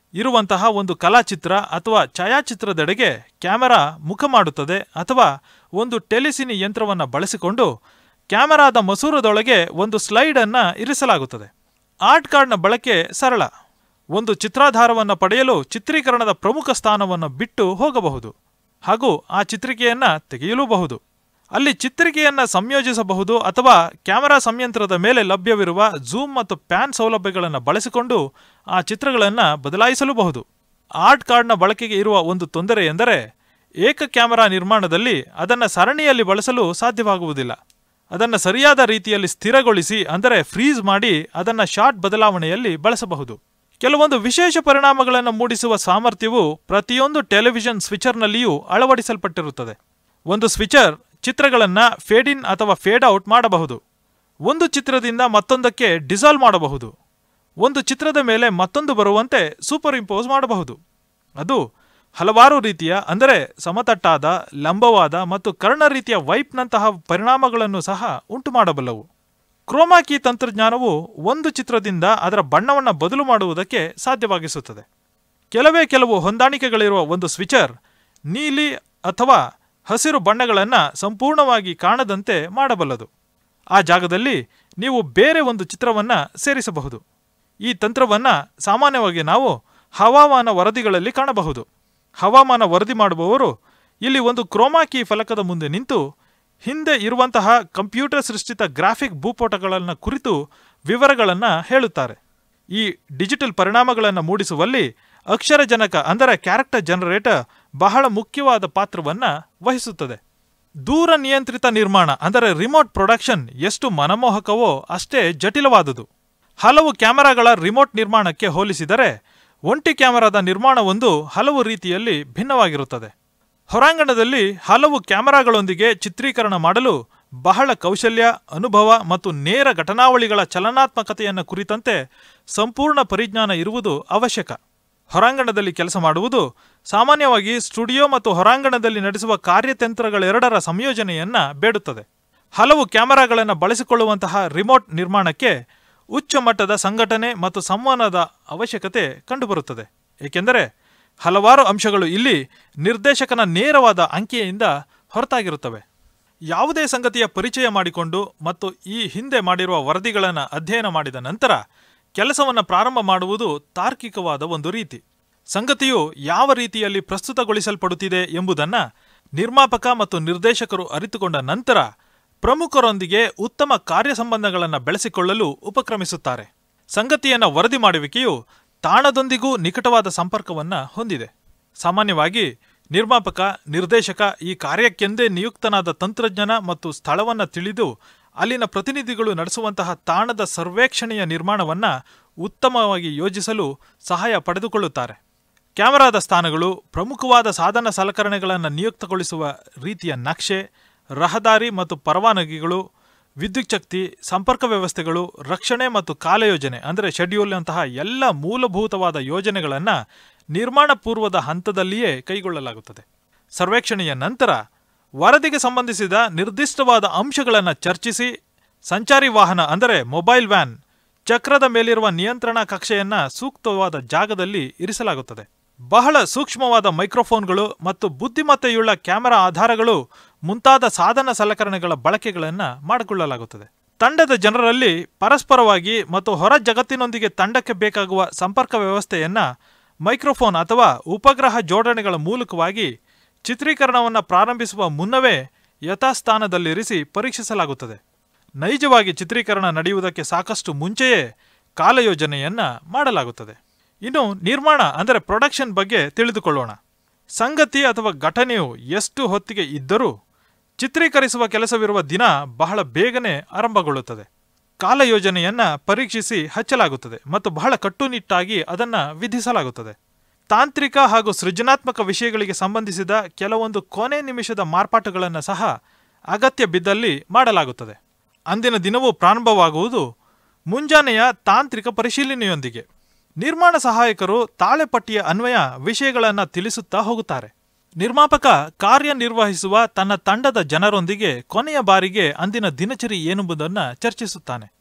ಇರುವಂತಹ ಒಂದು ಕಲಾಚಿತ್ರ ಅಥವಾ ಛಾಯಾಚಿತ್ರದೆಡೆಗೆ ಕ್ಯಾಮೆರಾ ಮುಖ ಮಾಡುತ್ತದೆ ಅಥವಾ ಒಂದು ಟೆಲಿಸಿನಿ ಯಂತ್ರವನ್ನು ಬಳಸಿಕೊಂಡು ಕ್ಯಾಮೆರಾದ ಮಸೂರದೊಳಗೆ ಒಂದು ಸ್ಲೈಡ್ ಅನ್ನ ಇರಿಸಲಾಗುತ್ತದೆ ಆರ್ಟ್ ಕಾರ್ಡ್ನ ಬಳಕೆ ಸರಳ ಒಂದು ಚಿತ್ರಾಧಾರವನ್ನು ಪಡೆಯಲು ಚಿತ್ರೀಕರಣದ ಪ್ರಮುಖ ಸ್ಥಾನವನ್ನು ಬಿಟ್ಟು ಹೋಗಬಹುದು ಹಾಗೂ ಆ ಚಿತ್ರಿಕೆಯನ್ನ ತೆಗೆಯಲೂಬಹುದು ಅಲ್ಲಿ ಚಿತ್ರಿಕೆಯನ್ನ ಸಂಯೋಜಿಸಬಹುದು ಅಥವಾ ಕ್ಯಾಮೆರಾ ಸಂಯಂತ್ರದ ಮೇಲೆ ಲಭ್ಯವಿರುವ ಝೂಮ್ ಮತ್ತು ಪ್ಯಾನ್ ಸೌಲಭ್ಯಗಳನ್ನು ಬಳಸಿಕೊಂಡು ಆ ಚಿತ್ರಗಳನ್ನು ಬದಲಾಯಿಸಲೂಬಹುದು ಆರ್ಟ್ ಕಾರ್ಡ್ನ ಬಳಕೆಗೆ ಇರುವ ಒಂದು ತೊಂದರೆ ಎಂದರೆ ಏಕ ಕ್ಯಾಮೆರಾ ನಿರ್ಮಾಣದಲ್ಲಿ ಅದನ್ನು ಸರಣಿಯಲ್ಲಿ ಬಳಸಲು ಸಾಧ್ಯವಾಗುವುದಿಲ್ಲ ಅದನ್ನು ಸರಿಯಾದ ರೀತಿಯಲ್ಲಿ ಸ್ಥಿರಗೊಳಿಸಿ ಅಂದರೆ ಫ್ರೀಸ್ ಮಾಡಿ ಅದನ್ನು ಶಾರ್ಟ್ ಬದಲಾವಣೆಯಲ್ಲಿ ಬಳಸಬಹುದು ಕೆಲವೊಂದು ವಿಶೇಷ ಪರಿಣಾಮಗಳನ್ನು ಮೂಡಿಸುವ ಸಾಮರ್ಥ್ಯವು ಪ್ರತಿಯೊಂದು ಟೆಲಿವಿಷನ್ ಸ್ವಿಚರ್ನಲ್ಲಿಯೂ ಅಳವಡಿಸಲ್ಪಟ್ಟಿರುತ್ತದೆ ಒಂದು ಸ್ವಿಚರ್ ಚಿತ್ರಗಳನ್ನು ಫೇಡ್ ಇನ್ ಅಥವಾ ಫೇಡ್ ಔಟ್ ಮಾಡಬಹುದು ಒಂದು ಚಿತ್ರದಿಂದ ಮತ್ತೊಂದಕ್ಕೆ ಡಿಸಾಲ್ವ್ ಮಾಡಬಹುದು ಒಂದು ಚಿತ್ರದ ಮೇಲೆ ಮತ್ತೊಂದು ಬರುವಂತೆ ಸೂಪರ್ ಇಂಪೋಸ್ ಮಾಡಬಹುದು ಅದು ಹಲವಾರು ರೀತಿಯ ಅಂದರೆ ಸಮತಟ್ಟಾದ ಲಂಬವಾದ ಮತ್ತು ಕರ್ಣ ರೀತಿಯ ವೈಪ್ನಂತಹ ಪರಿಣಾಮಗಳನ್ನು ಸಹ ಉಂಟು ಮಾಡಬಲ್ಲವು ಕ್ರೋಮಾಕಿ ತಂತ್ರಜ್ಞಾನವು ಒಂದು ಚಿತ್ರದಿಂದ ಅದರ ಬಣ್ಣವನ್ನು ಬದಲು ಮಾಡುವುದಕ್ಕೆ ಸಾಧ್ಯವಾಗಿಸುತ್ತದೆ ಕೆಲವೇ ಕೆಲವು ಹೊಂದಾಣಿಕೆಗಳಿರುವ ಒಂದು ಸ್ವಿಚರ್ ನೀಲಿ ಅಥವಾ ಹಸಿರು ಬಣ್ಣಗಳನ್ನು ಸಂಪೂರ್ಣವಾಗಿ ಕಾಣದಂತೆ ಮಾಡಬಲ್ಲದು ಆ ಜಾಗದಲ್ಲಿ ನೀವು ಬೇರೆ ಒಂದು ಚಿತ್ರವನ್ನು ಸೇರಿಸಬಹುದು ಈ ತಂತ್ರವನ್ನು ಸಾಮಾನ್ಯವಾಗಿ ನಾವು ಹವಾಮಾನ ವರದಿಗಳಲ್ಲಿ ಕಾಣಬಹುದು ಹವಾಮಾನ ವರದಿ ಮಾಡುವವರು ಇಲ್ಲಿ ಒಂದು ಕ್ರೋಮಾಕಿ ಫಲಕದ ಮುಂದೆ ನಿಂತು ಹಿಂದೆ ಇರುವಂತಹ ಕಂಪ್ಯೂಟರ್ ಸೃಷ್ಟಿತ ಗ್ರಾಫಿಕ್ ಭೂಪಟಗಳನ್ನು ಕುರಿತು ವಿವರಗಳನ್ನು ಹೇಳುತ್ತಾರೆ ಈ ಡಿಜಿಟಲ್ ಪರಿಣಾಮಗಳನ್ನು ಮೂಡಿಸುವಲ್ಲಿ ಅಕ್ಷರಜನಕ ಅಂದರೆ ಕ್ಯಾರೆಕ್ಟರ್ ಜನರೇಟರ್ ಬಹಳ ಮುಖ್ಯವಾದ ಪಾತ್ರವನ್ನು ವಹಿಸುತ್ತದೆ ದೂರ ನಿಯಂತ್ರಿತ ನಿರ್ಮಾಣ ಅಂದರೆ ರಿಮೋಟ್ ಪ್ರೊಡಕ್ಷನ್ ಎಷ್ಟು ಮನಮೋಹಕವೋ ಅಷ್ಟೇ ಜಟಿಲವಾದುದು ಹಲವು ಕ್ಯಾಮೆರಾಗಳ ರಿಮೋಟ್ ನಿರ್ಮಾಣಕ್ಕೆ ಹೋಲಿಸಿದರೆ ಒಂಟಿ ಕ್ಯಾಮೆರಾದ ನಿರ್ಮಾಣವೊಂದು ಹಲವು ರೀತಿಯಲ್ಲಿ ಭಿನ್ನವಾಗಿರುತ್ತದೆ ಹೊರಾಂಗಣದಲ್ಲಿ ಹಲವು ಕ್ಯಾಮೆರಾಗಳೊಂದಿಗೆ ಚಿತ್ರೀಕರಣ ಮಾಡಲು ಬಹಳ ಕೌಶಲ್ಯ ಅನುಭವ ಮತ್ತು ನೇರ ಘಟನಾವಳಿಗಳ ಚಲನಾತ್ಮಕತೆಯನ್ನು ಕುರಿತಂತೆ ಸಂಪೂರ್ಣ ಪರಿಜ್ಞಾನ ಇರುವುದು ಅವಶ್ಯಕ ಹೊರಾಂಗಣದಲ್ಲಿ ಕೆಲಸ ಮಾಡುವುದು ಸಾಮಾನ್ಯವಾಗಿ ಸ್ಟುಡಿಯೋ ಮತ್ತು ಹೊರಾಂಗಣದಲ್ಲಿ ನಡೆಸುವ ಕಾರ್ಯತಂತ್ರಗಳೆರಡರ ಸಂಯೋಜನೆಯನ್ನ ಬೇಡುತ್ತದೆ ಹಲವು ಕ್ಯಾಮೆರಾಗಳನ್ನು ಬಳಸಿಕೊಳ್ಳುವಂತಹ ರಿಮೋಟ್ ನಿರ್ಮಾಣಕ್ಕೆ ಉಚ್ಚ ಮಟ್ಟದ ಸಂಘಟನೆ ಮತ್ತು ಸಂವಹನದ ಅವಶ್ಯಕತೆ ಕಂಡುಬರುತ್ತದೆ ಏಕೆಂದರೆ ಹಲವಾರು ಅಂಶಗಳು ಇಲ್ಲಿ ನಿರ್ದೇಶಕನ ನೇರವಾದ ಅಂಕೆಯಿಂದ ಹೊರತಾಗಿರುತ್ತವೆ ಯಾವುದೇ ಸಂಗತಿಯ ಪರಿಚಯ ಮಾಡಿಕೊಂಡು ಮತ್ತು ಈ ಹಿಂದೆ ಮಾಡಿರುವ ವರದಿಗಳನ್ನು ಅಧ್ಯಯನ ಮಾಡಿದ ನಂತರ ಕೆಲಸವನ್ನು ಪ್ರಾರಂಭ ಮಾಡುವುದು ತಾರ್ಕಿಕವಾದ ಒಂದು ರೀತಿ ಸಂಗತಿಯು ಯಾವ ರೀತಿಯಲ್ಲಿ ಪ್ರಸ್ತುತಗೊಳಿಸಲ್ಪಡುತ್ತಿದೆ ಎಂಬುದನ್ನು ನಿರ್ಮಾಪಕ ಮತ್ತು ನಿರ್ದೇಶಕರು ಅರಿತುಕೊಂಡ ನಂತರ ಪ್ರಮುಖರೊಂದಿಗೆ ಉತ್ತಮ ಕಾರ್ಯಸಂಬಂಧಗಳನ್ನು ಬೆಳೆಸಿಕೊಳ್ಳಲು ಉಪಕ್ರಮಿಸುತ್ತಾರೆ ಸಂಗತಿಯನ್ನು ವರದಿ ಮಾಡುವಿಕೆಯು ತಾಣದೊಂದಿಗೂ ನಿಕಟವಾದ ಸಂಪರ್ಕವನ್ನು ಹೊಂದಿದೆ ಸಾಮಾನ್ಯವಾಗಿ ನಿರ್ಮಾಪಕ ನಿರ್ದೇಶಕ ಈ ಕಾರ್ಯಕ್ಕೆಂದೇ ನಿಯುಕ್ತನಾದ ತಂತ್ರಜ್ಞಾನ ಮತ್ತು ಸ್ಥಳವನ್ನು ತಿಳಿದು ಅಲ್ಲಿನ ಪ್ರತಿನಿಧಿಗಳು ನಡೆಸುವಂತಹ ತಾಣದ ಸರ್ವೇಕ್ಷಣೆಯ ನಿರ್ಮಾಣವನ್ನ ಉತ್ತಮವಾಗಿ ಯೋಜಿಸಲು ಸಹಾಯ ಪಡೆದುಕೊಳ್ಳುತ್ತಾರೆ ಕ್ಯಾಮೆರಾದ ಸ್ಥಾನಗಳು ಪ್ರಮುಖವಾದ ಸಾಧನ ಸಲಕರಣೆಗಳನ್ನು ನಿಯುಕ್ತಗೊಳಿಸುವ ರೀತಿಯ ನಕ್ಷೆ ರಹದಾರಿ ಮತ್ತು ಪರವಾನಗಿಗಳು ವಿದ್ಯುಚ್ಛಕ್ತಿ ಸಂಪರ್ಕ ವ್ಯವಸ್ಥೆಗಳು ರಕ್ಷಣೆ ಮತ್ತು ಕಾಲಯೋಜನೆ ಅಂದರೆ ಶೆಡ್ಯೂಲ್ನಂತಹ ಎಲ್ಲ ಮೂಲಭೂತವಾದ ಯೋಜನೆಗಳನ್ನು ನಿರ್ಮಾಣ ಪೂರ್ವದ ಹಂತದಲ್ಲಿಯೇ ಕೈಗೊಳ್ಳಲಾಗುತ್ತದೆ ಸರ್ವೇಕ್ಷಣೆಯ ನಂತರ ವರದಿಗೆ ಸಂಬಂಧಿಸಿದ ನಿರ್ದಿಷ್ಟವಾದ ಅಂಶಗಳನ್ನು ಚರ್ಚಿಸಿ ಸಂಚಾರಿ ವಾಹನ ಅಂದರೆ ಮೊಬೈಲ್ ವ್ಯಾನ್ ಚಕ್ರದ ಮೇಲಿರುವ ನಿಯಂತ್ರಣ ಕಕ್ಷೆಯನ್ನ ಸೂಕ್ತವಾದ ಜಾಗದಲ್ಲಿ ಇರಿಸಲಾಗುತ್ತದೆ ಬಹಳ ಸೂಕ್ಷ್ಮವಾದ ಮೈಕ್ರೋಫೋನ್ಗಳು ಮತ್ತು ಬುದ್ಧಿಮತ್ತೆಯುಳ್ಳ ಕ್ಯಾಮೆರಾ ಆಧಾರಗಳು ಮುಂತಾದ ಸಾಧನ ಸಲಕರಣೆಗಳ ಬಳಕೆಗಳನ್ನು ಮಾಡಿಕೊಳ್ಳಲಾಗುತ್ತದೆ ತಂಡದ ಜನರಲ್ಲಿ ಪರಸ್ಪರವಾಗಿ ಮತ್ತು ಹೊರ ಜಗತ್ತಿನೊಂದಿಗೆ ತಂಡಕ್ಕೆ ಬೇಕಾಗುವ ಸಂಪರ್ಕ ವ್ಯವಸ್ಥೆಯನ್ನ ಮೈಕ್ರೋಫೋನ್ ಅಥವಾ ಉಪಗ್ರಹ ಜೋಡಣೆಗಳ ಮೂಲಕವಾಗಿ ಚಿತ್ರೀಕರಣವನ್ನು ಪ್ರಾರಂಭಿಸುವ ಮುನ್ನವೇ ಯಥಾಸ್ಥಾನದಲ್ಲಿರಿಸಿ ಪರೀಕ್ಷಿಸಲಾಗುತ್ತದೆ ನೈಜವಾಗಿ ಚಿತ್ರೀಕರಣ ನಡೆಯುವುದಕ್ಕೆ ಸಾಕಷ್ಟು ಮುಂಚೆಯೇ ಕಾಲಯೋಜನೆಯನ್ನ ಮಾಡಲಾಗುತ್ತದೆ ಇನ್ನು ನಿರ್ಮಾಣ ಅಂದರೆ ಪ್ರೊಡಕ್ಷನ್ ಬಗ್ಗೆ ತಿಳಿದುಕೊಳ್ಳೋಣ ಸಂಗತಿ ಅಥವಾ ಘಟನೆಯು ಎಷ್ಟು ಹೊತ್ತಿಗೆ ಇದ್ದರೂ ಚಿತ್ರೀಕರಿಸುವ ಕೆಲಸವಿರುವ ದಿನ ಬಹಳ ಬೇಗನೆ ಆರಂಭಗೊಳ್ಳುತ್ತದೆ ಕಾಲಯೋಜನೆಯನ್ನ ಪರೀಕ್ಷಿಸಿ ಹಚ್ಚಲಾಗುತ್ತದೆ ಮತ್ತು ಬಹಳ ಕಟ್ಟುನಿಟ್ಟಾಗಿ ಅದನ್ನ ವಿಧಿಸಲಾಗುತ್ತದೆ ತಾಂತ್ರಿಕ ಹಾಗೂ ಸೃಜನಾತ್ಮಕ ವಿಷಯಗಳಿಗೆ ಸಂಬಂಧಿಸಿದ ಕೆಲವೊಂದು ಕೊನೆ ನಿಮಿಷದ ಮಾರ್ಪಾಟುಗಳನ್ನು ಸಹ ಅಗತ್ಯ ಬಿದ್ದಲ್ಲಿ ಮಾಡಲಾಗುತ್ತದೆ ಅಂದಿನ ದಿನವೂ ಪ್ರಾರಂಭವಾಗುವುದು ಮುಂಜಾನೆಯ ತಾಂತ್ರಿಕ ಪರಿಶೀಲನೆಯೊಂದಿಗೆ ನಿರ್ಮಾಣ ಸಹಾಯಕರು ತಾಳೆಪಟ್ಟಿಯ ಅನ್ವಯ ವಿಷಯಗಳನ್ನು ತಿಳಿಸುತ್ತಾ ಹೋಗುತ್ತಾರೆ ನಿರ್ಮಾಪಕ ಕಾರ್ಯನಿರ್ವಹಿಸುವ ತನ್ನ ತಂಡದ ಜನರೊಂದಿಗೆ ಕೊನೆಯ ಬಾರಿಗೆ ಅಂದಿನ ದಿನಚರಿ ಏನೆಂಬುದನ್ನು ಚರ್ಚಿಸುತ್ತಾನೆ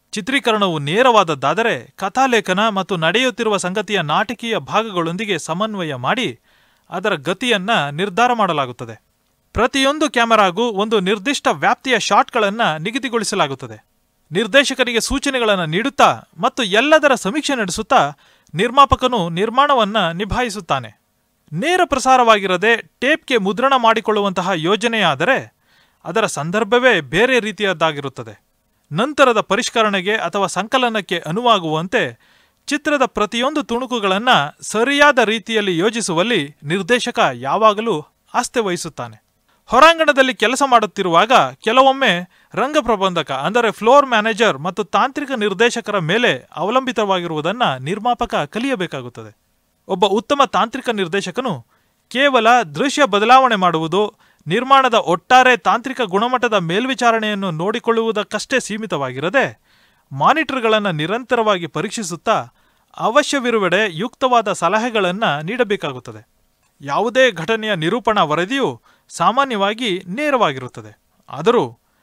ಚಿತ್ರೀಕರಣವು ನೇರವಾದದ್ದಾದರೆ ಕಥಾಲೇಖನ ಮತ್ತು ನಡೆಯುತ್ತಿರುವ ಸಂಗತಿಯ ನಾಟಕೀಯ ಭಾಗಗಳೊಂದಿಗೆ ಸಮನ್ವಯ ಮಾಡಿ ಅದರ ಗತಿಯನ್ನ ನಿರ್ಧಾರ ಮಾಡಲಾಗುತ್ತದೆ ಪ್ರತಿಯೊಂದು ಕ್ಯಾಮೆರಾಗೂ ಒಂದು ನಿರ್ದಿಷ್ಟ ವ್ಯಾಪ್ತಿಯ ಶಾಟ್ಗಳನ್ನು ನಿಗದಿಗೊಳಿಸಲಾಗುತ್ತದೆ ನಿರ್ದೇಶಕನಿಗೆ ಸೂಚನೆಗಳನ್ನು ನೀಡುತ್ತಾ ಮತ್ತು ಎಲ್ಲದರ ಸಮೀಕ್ಷೆ ನಡೆಸುತ್ತಾ ನಿರ್ಮಾಪಕನು ನಿರ್ಮಾಣವನ್ನ ನಿಭಾಯಿಸುತ್ತಾನೆ ನೇರ ಪ್ರಸಾರವಾಗಿರದೆ ಟೇಪ್ಗೆ ಮುದ್ರಣ ಮಾಡಿಕೊಳ್ಳುವಂತಹ ಯೋಜನೆಯಾದರೆ ಅದರ ಸಂದರ್ಭವೇ ಬೇರೆ ರೀತಿಯದ್ದಾಗಿರುತ್ತದೆ ನಂತರದ ಪರಿಷ್ಕರಣೆಗೆ ಅಥವಾ ಸಂಕಲನಕ್ಕೆ ಅನುವಾಗುವಂತೆ ಚಿತ್ರದ ಪ್ರತಿಯೊಂದು ತುಣುಕುಗಳನ್ನು ಸರಿಯಾದ ರೀತಿಯಲ್ಲಿ ಯೋಜಿಸುವಲ್ಲಿ ನಿರ್ದೇಶಕ ಯಾವಾಗಲೂ ಆಸ್ತೆ ವಹಿಸುತ್ತಾನೆ ಹೊರಾಂಗಣದಲ್ಲಿ ಕೆಲಸ ಮಾಡುತ್ತಿರುವಾಗ ಕೆಲವೊಮ್ಮೆ ರಂಗಪ್ರಬಂಧಕ ಅಂದರೆ ಫ್ಲೋರ್ ಮ್ಯಾನೇಜರ್ ಮತ್ತು ತಾಂತ್ರಿಕ ನಿರ್ದೇಶಕರ ಮೇಲೆ ಅವಲಂಬಿತವಾಗಿರುವುದನ್ನ ನಿರ್ಮಾಪಕ ಕಲಿಯಬೇಕಾಗುತ್ತದೆ ಒಬ್ಬ ಉತ್ತಮ ತಾಂತ್ರಿಕ ನಿರ್ದೇಶಕನು ಕೇವಲ ದೃಶ್ಯ ಬದಲಾವಣೆ ಮಾಡುವುದು ನಿರ್ಮಾಣದ ಒಟ್ಟಾರೆ ತಾಂತ್ರಿಕ ಗುಣಮಟ್ಟದ ಮೇಲ್ವಿಚಾರಣೆಯನ್ನು ನೋಡಿಕೊಳ್ಳುವುದಕ್ಕಷ್ಟೇ ಸೀಮಿತವಾಗಿರದೆ ಮಾನಿಟರ್ಗಳನ್ನು ನಿರಂತರವಾಗಿ ಪರೀಕ್ಷಿಸುತ್ತಾ ಅವಶ್ಯವಿರುವೆಡೆ ಯುಕ್ತವಾದ ಸಲಹೆಗಳನ್ನು ನೀಡಬೇಕಾಗುತ್ತದೆ ಯಾವುದೇ ಘಟನೆಯ ನಿರೂಪಣಾ ವರದಿಯು ಸಾಮಾನ್ಯವಾಗಿ ನೇರವಾಗಿರುತ್ತದೆ ಆದರೂ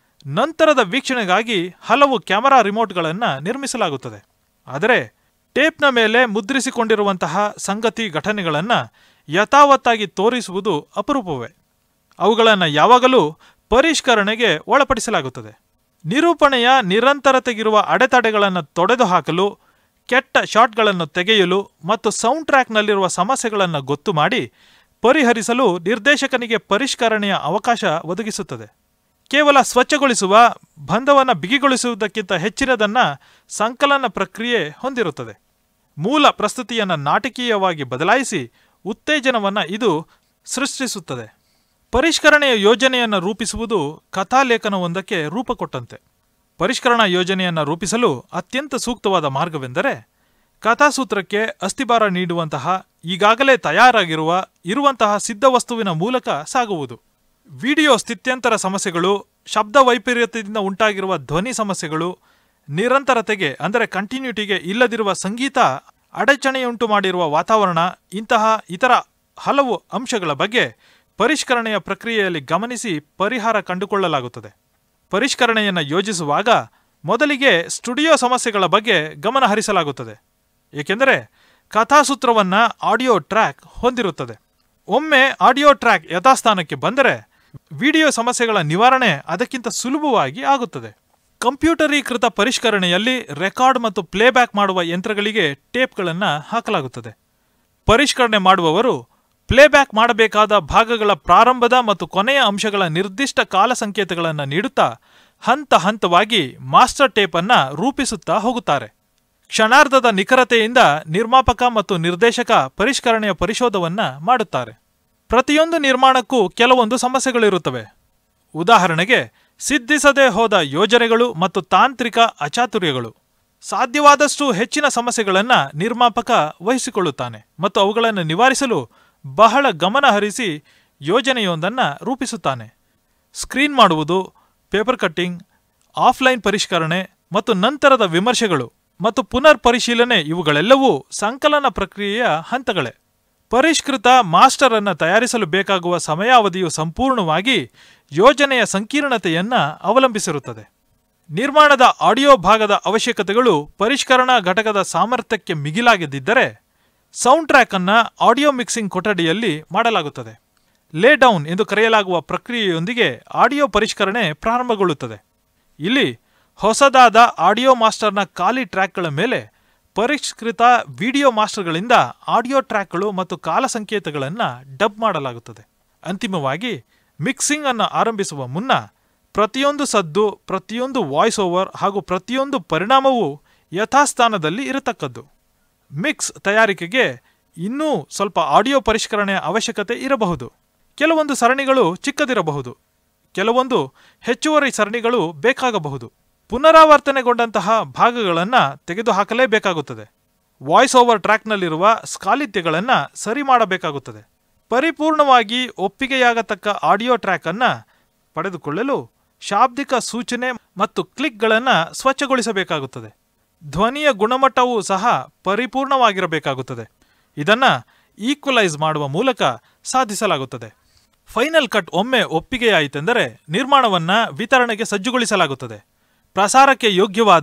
ನಂತರದ ವೀಕ್ಷಣೆಗಾಗಿ ಹಲವು ಕ್ಯಾಮೆರಾ ರಿಮೋಟ್ಗಳನ್ನು ನಿರ್ಮಿಸಲಾಗುತ್ತದೆ ಆದರೆ ಟೇಪ್ನ ಮೇಲೆ ಮುದ್ರಿಸಿಕೊಂಡಿರುವಂತಹ ಸಂಗತಿ ಘಟನೆಗಳನ್ನು ಯಥಾವತ್ತಾಗಿ ತೋರಿಸುವುದು ಅಪರೂಪವೇ ಅವುಗಳನ್ನು ಯಾವಾಗಲೂ ಪರಿಷ್ಕರಣೆಗೆ ಒಳಪಡಿಸಲಾಗುತ್ತದೆ ನಿರೂಪಣೆಯ ನಿರಂತರತೆಗಿರುವ ಅಡೆತಡೆಗಳನ್ನು ತೊಡೆದುಹಾಕಲು ಕೆಟ್ಟ ಶಾಟ್ಗಳನ್ನು ತೆಗೆಯಲು ಮತ್ತು ಸೌಂಡ್ ಟ್ರ್ಯಾಕ್ನಲ್ಲಿರುವ ಸಮಸ್ಯೆಗಳನ್ನು ಗೊತ್ತು ಮಾಡಿ ಪರಿಹರಿಸಲು ನಿರ್ದೇಶಕನಿಗೆ ಪರಿಷ್ಕರಣೆಯ ಅವಕಾಶ ಒದಗಿಸುತ್ತದೆ ಕೇವಲ ಸ್ವಚ್ಛಗೊಳಿಸುವ ಬಂಧವನ್ನು ಬಿಗಿಗೊಳಿಸುವುದಕ್ಕಿಂತ ಹೆಚ್ಚಿನದನ್ನ ಸಂಕಲನ ಪ್ರಕ್ರಿಯೆ ಹೊಂದಿರುತ್ತದೆ ಮೂಲ ಪ್ರಸ್ತುತಿಯನ್ನು ನಾಟಕೀಯವಾಗಿ ಬದಲಾಯಿಸಿ ಉತ್ತೇಜನವನ್ನು ಇದು ಸೃಷ್ಟಿಸುತ್ತದೆ ಪರಿಷ್ಕರಣೆಯ ಯೋಜನೆಯನ್ನು ರೂಪಿಸುವುದು ಕಥಾಲೇಖನವೊಂದಕ್ಕೆ ರೂಪ ಕೊಟ್ಟಂತೆ ಪರಿಷ್ಕರಣಾ ಯೋಜನೆಯನ್ನು ರೂಪಿಸಲು ಅತ್ಯಂತ ಸೂಕ್ತವಾದ ಮಾರ್ಗವೆಂದರೆ ಕಥಾಸೂತ್ರಕ್ಕೆ ಅಸ್ಥಿಭಾರ ನೀಡುವಂತಹ ಈಗಾಗಲೇ ತಯಾರಾಗಿರುವ ಇರುವಂತಹ ಸಿದ್ಧ ವಸ್ತುವಿನ ಮೂಲಕ ಸಾಗುವುದು ವಿಡಿಯೋ ಸ್ಥಿತ್ಯಂತರ ಸಮಸ್ಯೆಗಳು ಶಬ್ದ ವೈಪರೀತ್ಯದಿಂದ ಉಂಟಾಗಿರುವ ಧ್ವನಿ ಸಮಸ್ಯೆಗಳು ನಿರಂತರತೆಗೆ ಅಂದರೆ ಕಂಟಿನ್ಯೂಟಿಗೆ ಇಲ್ಲದಿರುವ ಸಂಗೀತ ಅಡಚಣೆಯುಂಟು ಮಾಡಿರುವ ವಾತಾವರಣ ಇಂತಹ ಇತರ ಹಲವು ಅಂಶಗಳ ಬಗ್ಗೆ ಪರಿಷ್ಕರಣೆಯ ಪ್ರಕ್ರಿಯೆಯಲ್ಲಿ ಗಮನಿಸಿ ಪರಿಹಾರ ಕಂಡುಕೊಳ್ಳಲಾಗುತ್ತದೆ ಪರಿಷ್ಕರಣೆಯನ್ನು ಯೋಜಿಸುವಾಗ ಮೊದಲಿಗೆ ಸ್ಟುಡಿಯೋ ಸಮಸ್ಯೆಗಳ ಬಗ್ಗೆ ಗಮನ ಹರಿಸಲಾಗುತ್ತದೆ ಏಕೆಂದರೆ ಕಥಾಸೂತ್ರವನ್ನ ಆಡಿಯೋ ಟ್ರ್ಯಾಕ್ ಹೊಂದಿರುತ್ತದೆ ಒಮ್ಮೆ ಆಡಿಯೋ ಟ್ರ್ಯಾಕ್ ಯಥಾಸ್ಥಾನಕ್ಕೆ ಬಂದರೆ ವಿಡಿಯೋ ಸಮಸ್ಯೆಗಳ ನಿವಾರಣೆ ಅದಕ್ಕಿಂತ ಸುಲಭವಾಗಿ ಆಗುತ್ತದೆ ಕಂಪ್ಯೂಟರೀಕೃತ ಪರಿಷ್ಕರಣೆಯಲ್ಲಿ ರೆಕಾರ್ಡ್ ಮತ್ತು ಪ್ಲೇಬ್ಯಾಕ್ ಮಾಡುವ ಯಂತ್ರಗಳಿಗೆ ಟೇಪ್ಗಳನ್ನು ಹಾಕಲಾಗುತ್ತದೆ ಪರಿಷ್ಕರಣೆ ಮಾಡುವವರು ಪ್ಲೇಬ್ಯಾಕ್ ಮಾಡಬೇಕಾದ ಭಾಗಗಳ ಪ್ರಾರಂಭದ ಮತ್ತು ಕೊನೆಯ ಅಂಶಗಳ ನಿರ್ದಿಷ್ಟ ಕಾಲ ಸಂಕೇತಗಳನ್ನು ನೀಡುತ್ತಾ ಹಂತ ಹಂತವಾಗಿ ಮಾಸ್ಟರ್ ಟೇಪ್ ಅನ್ನ ರೂಪಿಸುತ್ತಾ ಹೋಗುತ್ತಾರೆ ಕ್ಷಣಾರ್ಧದ ನಿಖರತೆಯಿಂದ ನಿರ್ಮಾಪಕ ಮತ್ತು ನಿರ್ದೇಶಕ ಪರಿಷ್ಕರಣೆಯ ಪರಿಶೋಧವನ್ನ ಮಾಡುತ್ತಾರೆ ಪ್ರತಿಯೊಂದು ನಿರ್ಮಾಣಕ್ಕೂ ಕೆಲವೊಂದು ಸಮಸ್ಯೆಗಳಿರುತ್ತವೆ ಉದಾಹರಣೆಗೆ ಸಿದ್ಧಿಸದೆ ಹೋದ ಯೋಜನೆಗಳು ಮತ್ತು ತಾಂತ್ರಿಕ ಅಚಾತುರ್ಯಗಳು ಸಾಧ್ಯವಾದಷ್ಟು ಹೆಚ್ಚಿನ ಸಮಸ್ಯೆಗಳನ್ನು ನಿರ್ಮಾಪಕ ವಹಿಸಿಕೊಳ್ಳುತ್ತಾನೆ ಮತ್ತು ಅವುಗಳನ್ನು ನಿವಾರಿಸಲು ಬಹಳ ಗಮನ ಹರಿಸಿ ಯೋಜನೆಯೊಂದನ್ನು ರೂಪಿಸುತ್ತಾನೆ ಸ್ಕ್ರೀನ್ ಮಾಡುವುದು ಪೇಪರ್ ಕಟ್ಟಿಂಗ್ ಆಫ್ಲೈನ್ ಪರಿಷ್ಕರಣೆ ಮತ್ತು ನಂತರದ ವಿಮರ್ಶೆಗಳು ಮತ್ತು ಪುನರ್ ಪರಿಶೀಲನೆ ಇವುಗಳೆಲ್ಲವೂ ಸಂಕಲನ ಪ್ರಕ್ರಿಯೆಯ ಹಂತಗಳೇ ಪರಿಷ್ಕೃತ ಮಾಸ್ಟರ್ ಅನ್ನು ತಯಾರಿಸಲು ಬೇಕಾಗುವ ಸಮಯಾವಧಿಯು ಸಂಪೂರ್ಣವಾಗಿ ಯೋಜನೆಯ ಸಂಕೀರ್ಣತೆಯನ್ನ ಅವಲಂಬಿಸಿರುತ್ತದೆ ನಿರ್ಮಾಣದ ಆಡಿಯೋ ಭಾಗದ ಅವಶ್ಯಕತೆಗಳು ಪರಿಷ್ಕರಣಾ ಘಟಕದ ಸಾಮರ್ಥ್ಯಕ್ಕೆ ಮಿಗಿಲಾಗದಿದ್ದರೆ ಸೌಂಡ್ ಟ್ರ್ಯಾಕ್ ಅನ್ನ ಆಡಿಯೋ ಮಿಕ್ಸಿಂಗ್ ಕೊಠಡಿಯಲ್ಲಿ ಮಾಡಲಾಗುತ್ತದೆ ಲೇ ಡೌನ್ ಎಂದು ಕರೆಯಲಾಗುವ ಪ್ರಕ್ರಿಯೆಯೊಂದಿಗೆ ಆಡಿಯೋ ಪರಿಷ್ಕರಣೆ ಪ್ರಾರಂಭಗೊಳ್ಳುತ್ತದೆ ಇಲ್ಲಿ ಹೊಸದಾದ ಆಡಿಯೋ ಮಾಸ್ಟರ್ನ ಖಾಲಿ ಟ್ರ್ಯಾಕ್ಗಳ ಮೇಲೆ ಪರಿಷ್ಕೃತ ವಿಡಿಯೋ ಮಾಸ್ಟರ್ಗಳಿಂದ ಆಡಿಯೋ ಟ್ರ್ಯಾಕ್ಗಳು ಮತ್ತು ಕಾಲ ಸಂಕೇತಗಳನ್ನು ಡಬ್ ಮಾಡಲಾಗುತ್ತದೆ ಅಂತಿಮವಾಗಿ ಮಿಕ್ಸಿಂಗ್ ಅನ್ನು ಆರಂಭಿಸುವ ಮುನ್ನ ಪ್ರತಿಯೊಂದು ಸದ್ದು ಪ್ರತಿಯೊಂದು ವಾಯ್ಸ್ ಓವರ್ ಹಾಗೂ ಪ್ರತಿಯೊಂದು ಪರಿಣಾಮವೂ ಯಥಾಸ್ಥಾನದಲ್ಲಿ ಇರತಕ್ಕದ್ದು ಮಿಕ್ಸ್ ತಯಾರಿಕೆಗೆ ಇನ್ನೂ ಸ್ವಲ್ಪ ಆಡಿಯೋ ಪರಿಷ್ಕರಣೆಯ ಅವಶ್ಯಕತೆ ಇರಬಹುದು ಕೆಲವೊಂದು ಸರಣಿಗಳು ಚಿಕ್ಕದಿರಬಹುದು ಕೆಲವೊಂದು ಹೆಚ್ಚುವರಿ ಸರಣಿಗಳು ಬೇಕಾಗಬಹುದು ಪುನರಾವರ್ತನೆಗೊಂಡಂತಹ ಭಾಗಗಳನ್ನು ತೆಗೆದುಹಾಕಲೇಬೇಕಾಗುತ್ತದೆ ವಾಯ್ಸ್ ಓವರ್ ಟ್ರ್ಯಾಕ್ನಲ್ಲಿರುವ ಸ್ಕಾಲಿತ್ಯಗಳನ್ನು ಸರಿ ಮಾಡಬೇಕಾಗುತ್ತದೆ ಪರಿಪೂರ್ಣವಾಗಿ ಒಪ್ಪಿಗೆಯಾಗತಕ್ಕ ಆಡಿಯೋ ಟ್ರ್ಯಾಕ್ ಅನ್ನ ಪಡೆದುಕೊಳ್ಳಲು ಶಾಬ್ದಿಕ ಸೂಚನೆ ಮತ್ತು ಕ್ಲಿಕ್ಗಳನ್ನು ಸ್ವಚ್ಛಗೊಳಿಸಬೇಕಾಗುತ್ತದೆ ಧ್ವನಿಯ ಗುಣಮಟ್ಟವೂ ಸಹ ಪರಿಪೂರ್ಣವಾಗಿರಬೇಕಾಗುತ್ತದೆ ಇದನ್ನ ಈಕ್ವಲೈಸ್ ಮಾಡುವ ಮೂಲಕ ಸಾಧಿಸಲಾಗುತ್ತದೆ ಫೈನಲ್ ಕಟ್ ಒಮ್ಮೆ ಒಪ್ಪಿಗೆಯಾಯಿತೆಂದರೆ ನಿರ್ಮಾಣವನ್ನ ವಿತರಣೆಗೆ ಸಜ್ಜುಗೊಳಿಸಲಾಗುತ್ತದೆ ಪ್ರಸಾರಕ್ಕೆ ಯೋಗ್ಯವಾದ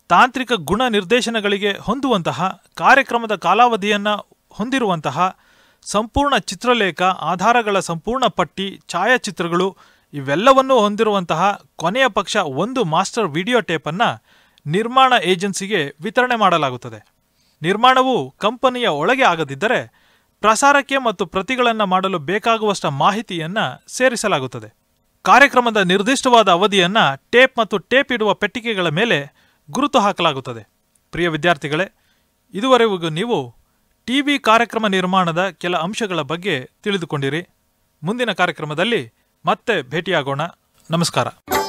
ತಾಂತ್ರಿಕ ಗುಣ ನಿರ್ದೇಶನಗಳಿಗೆ ಹೊಂದುವಂತಹ ಕಾರ್ಯಕ್ರಮದ ಕಾಲಾವಧಿಯನ್ನು ಹೊಂದಿರುವಂತಹ ಸಂಪೂರ್ಣ ಚಿತ್ರಲೇಖ ಆಧಾರಗಳ ಸಂಪೂರ್ಣ ಪಟ್ಟಿ ಛಾಯಾಚಿತ್ರಗಳು ಇವೆಲ್ಲವನ್ನೂ ಹೊಂದಿರುವಂತಹ ಕೊನೆಯ ಪಕ್ಷ ಒಂದು ಮಾಸ್ಟರ್ ವಿಡಿಯೋ ಟೇಪನ್ನು ನಿರ್ಮಾಣ ಏಜೆನ್ಸಿಗೆ ವಿತರಣೆ ಮಾಡಲಾಗುತ್ತದೆ ನಿರ್ಮಾಣವು ಕಂಪನಿಯ ಒಳಗೆ ಆಗದಿದ್ದರೆ ಪ್ರಸಾರಕ್ಕೆ ಮತ್ತು ಪ್ರತಿಗಳನ್ನು ಮಾಡಲು ಬೇಕಾಗುವಷ್ಟ ಮಾಹಿತಿಯನ್ನು ಸೇರಿಸಲಾಗುತ್ತದೆ ಕಾರ್ಯಕ್ರಮದ ನಿರ್ದಿಷ್ಟವಾದ ಅವಧಿಯನ್ನು ಟೇಪ್ ಮತ್ತು ಟೇಪ್ ಇಡುವ ಪೆಟ್ಟಿಗೆಗಳ ಮೇಲೆ ಗುರುತು ಹಾಕಲಾಗುತ್ತದೆ ಪ್ರಿಯ ವಿದ್ಯಾರ್ಥಿಗಳೇ ಇದುವರೆಗೂ ನೀವು ಟಿವಿ ಕಾರ್ಯಕ್ರಮ ನಿರ್ಮಾಣದ ಕೆಲ ಅಂಶಗಳ ಬಗ್ಗೆ ತಿಳಿದುಕೊಂಡಿರಿ ಮುಂದಿನ ಕಾರ್ಯಕ್ರಮದಲ್ಲಿ ಮತ್ತೆ ಭೇಟಿಯಾಗೋಣ ನಮಸ್ಕಾರ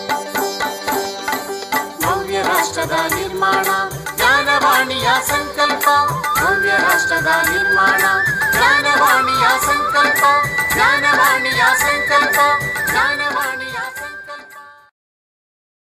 ಭವ್ಯ ರಾಷ್ಟ್ರದ ನಿರ್ಮಾಣ ಜ್ಞಾನವಾಣಿಯ ಸಂಕಲ್ಪ ಭವ್ಯ ರಾಷ್ಟ್ರದ ನಿರ್ಮಾಣ ಜ್ಞಾನವಾಣಿಯ ಸಂಕಲ್ಪ ಜ್ಞಾನವಾಣಿಯ ಸಂಕಲ್ಪ ಜ್ಞಾನವಾಣಿ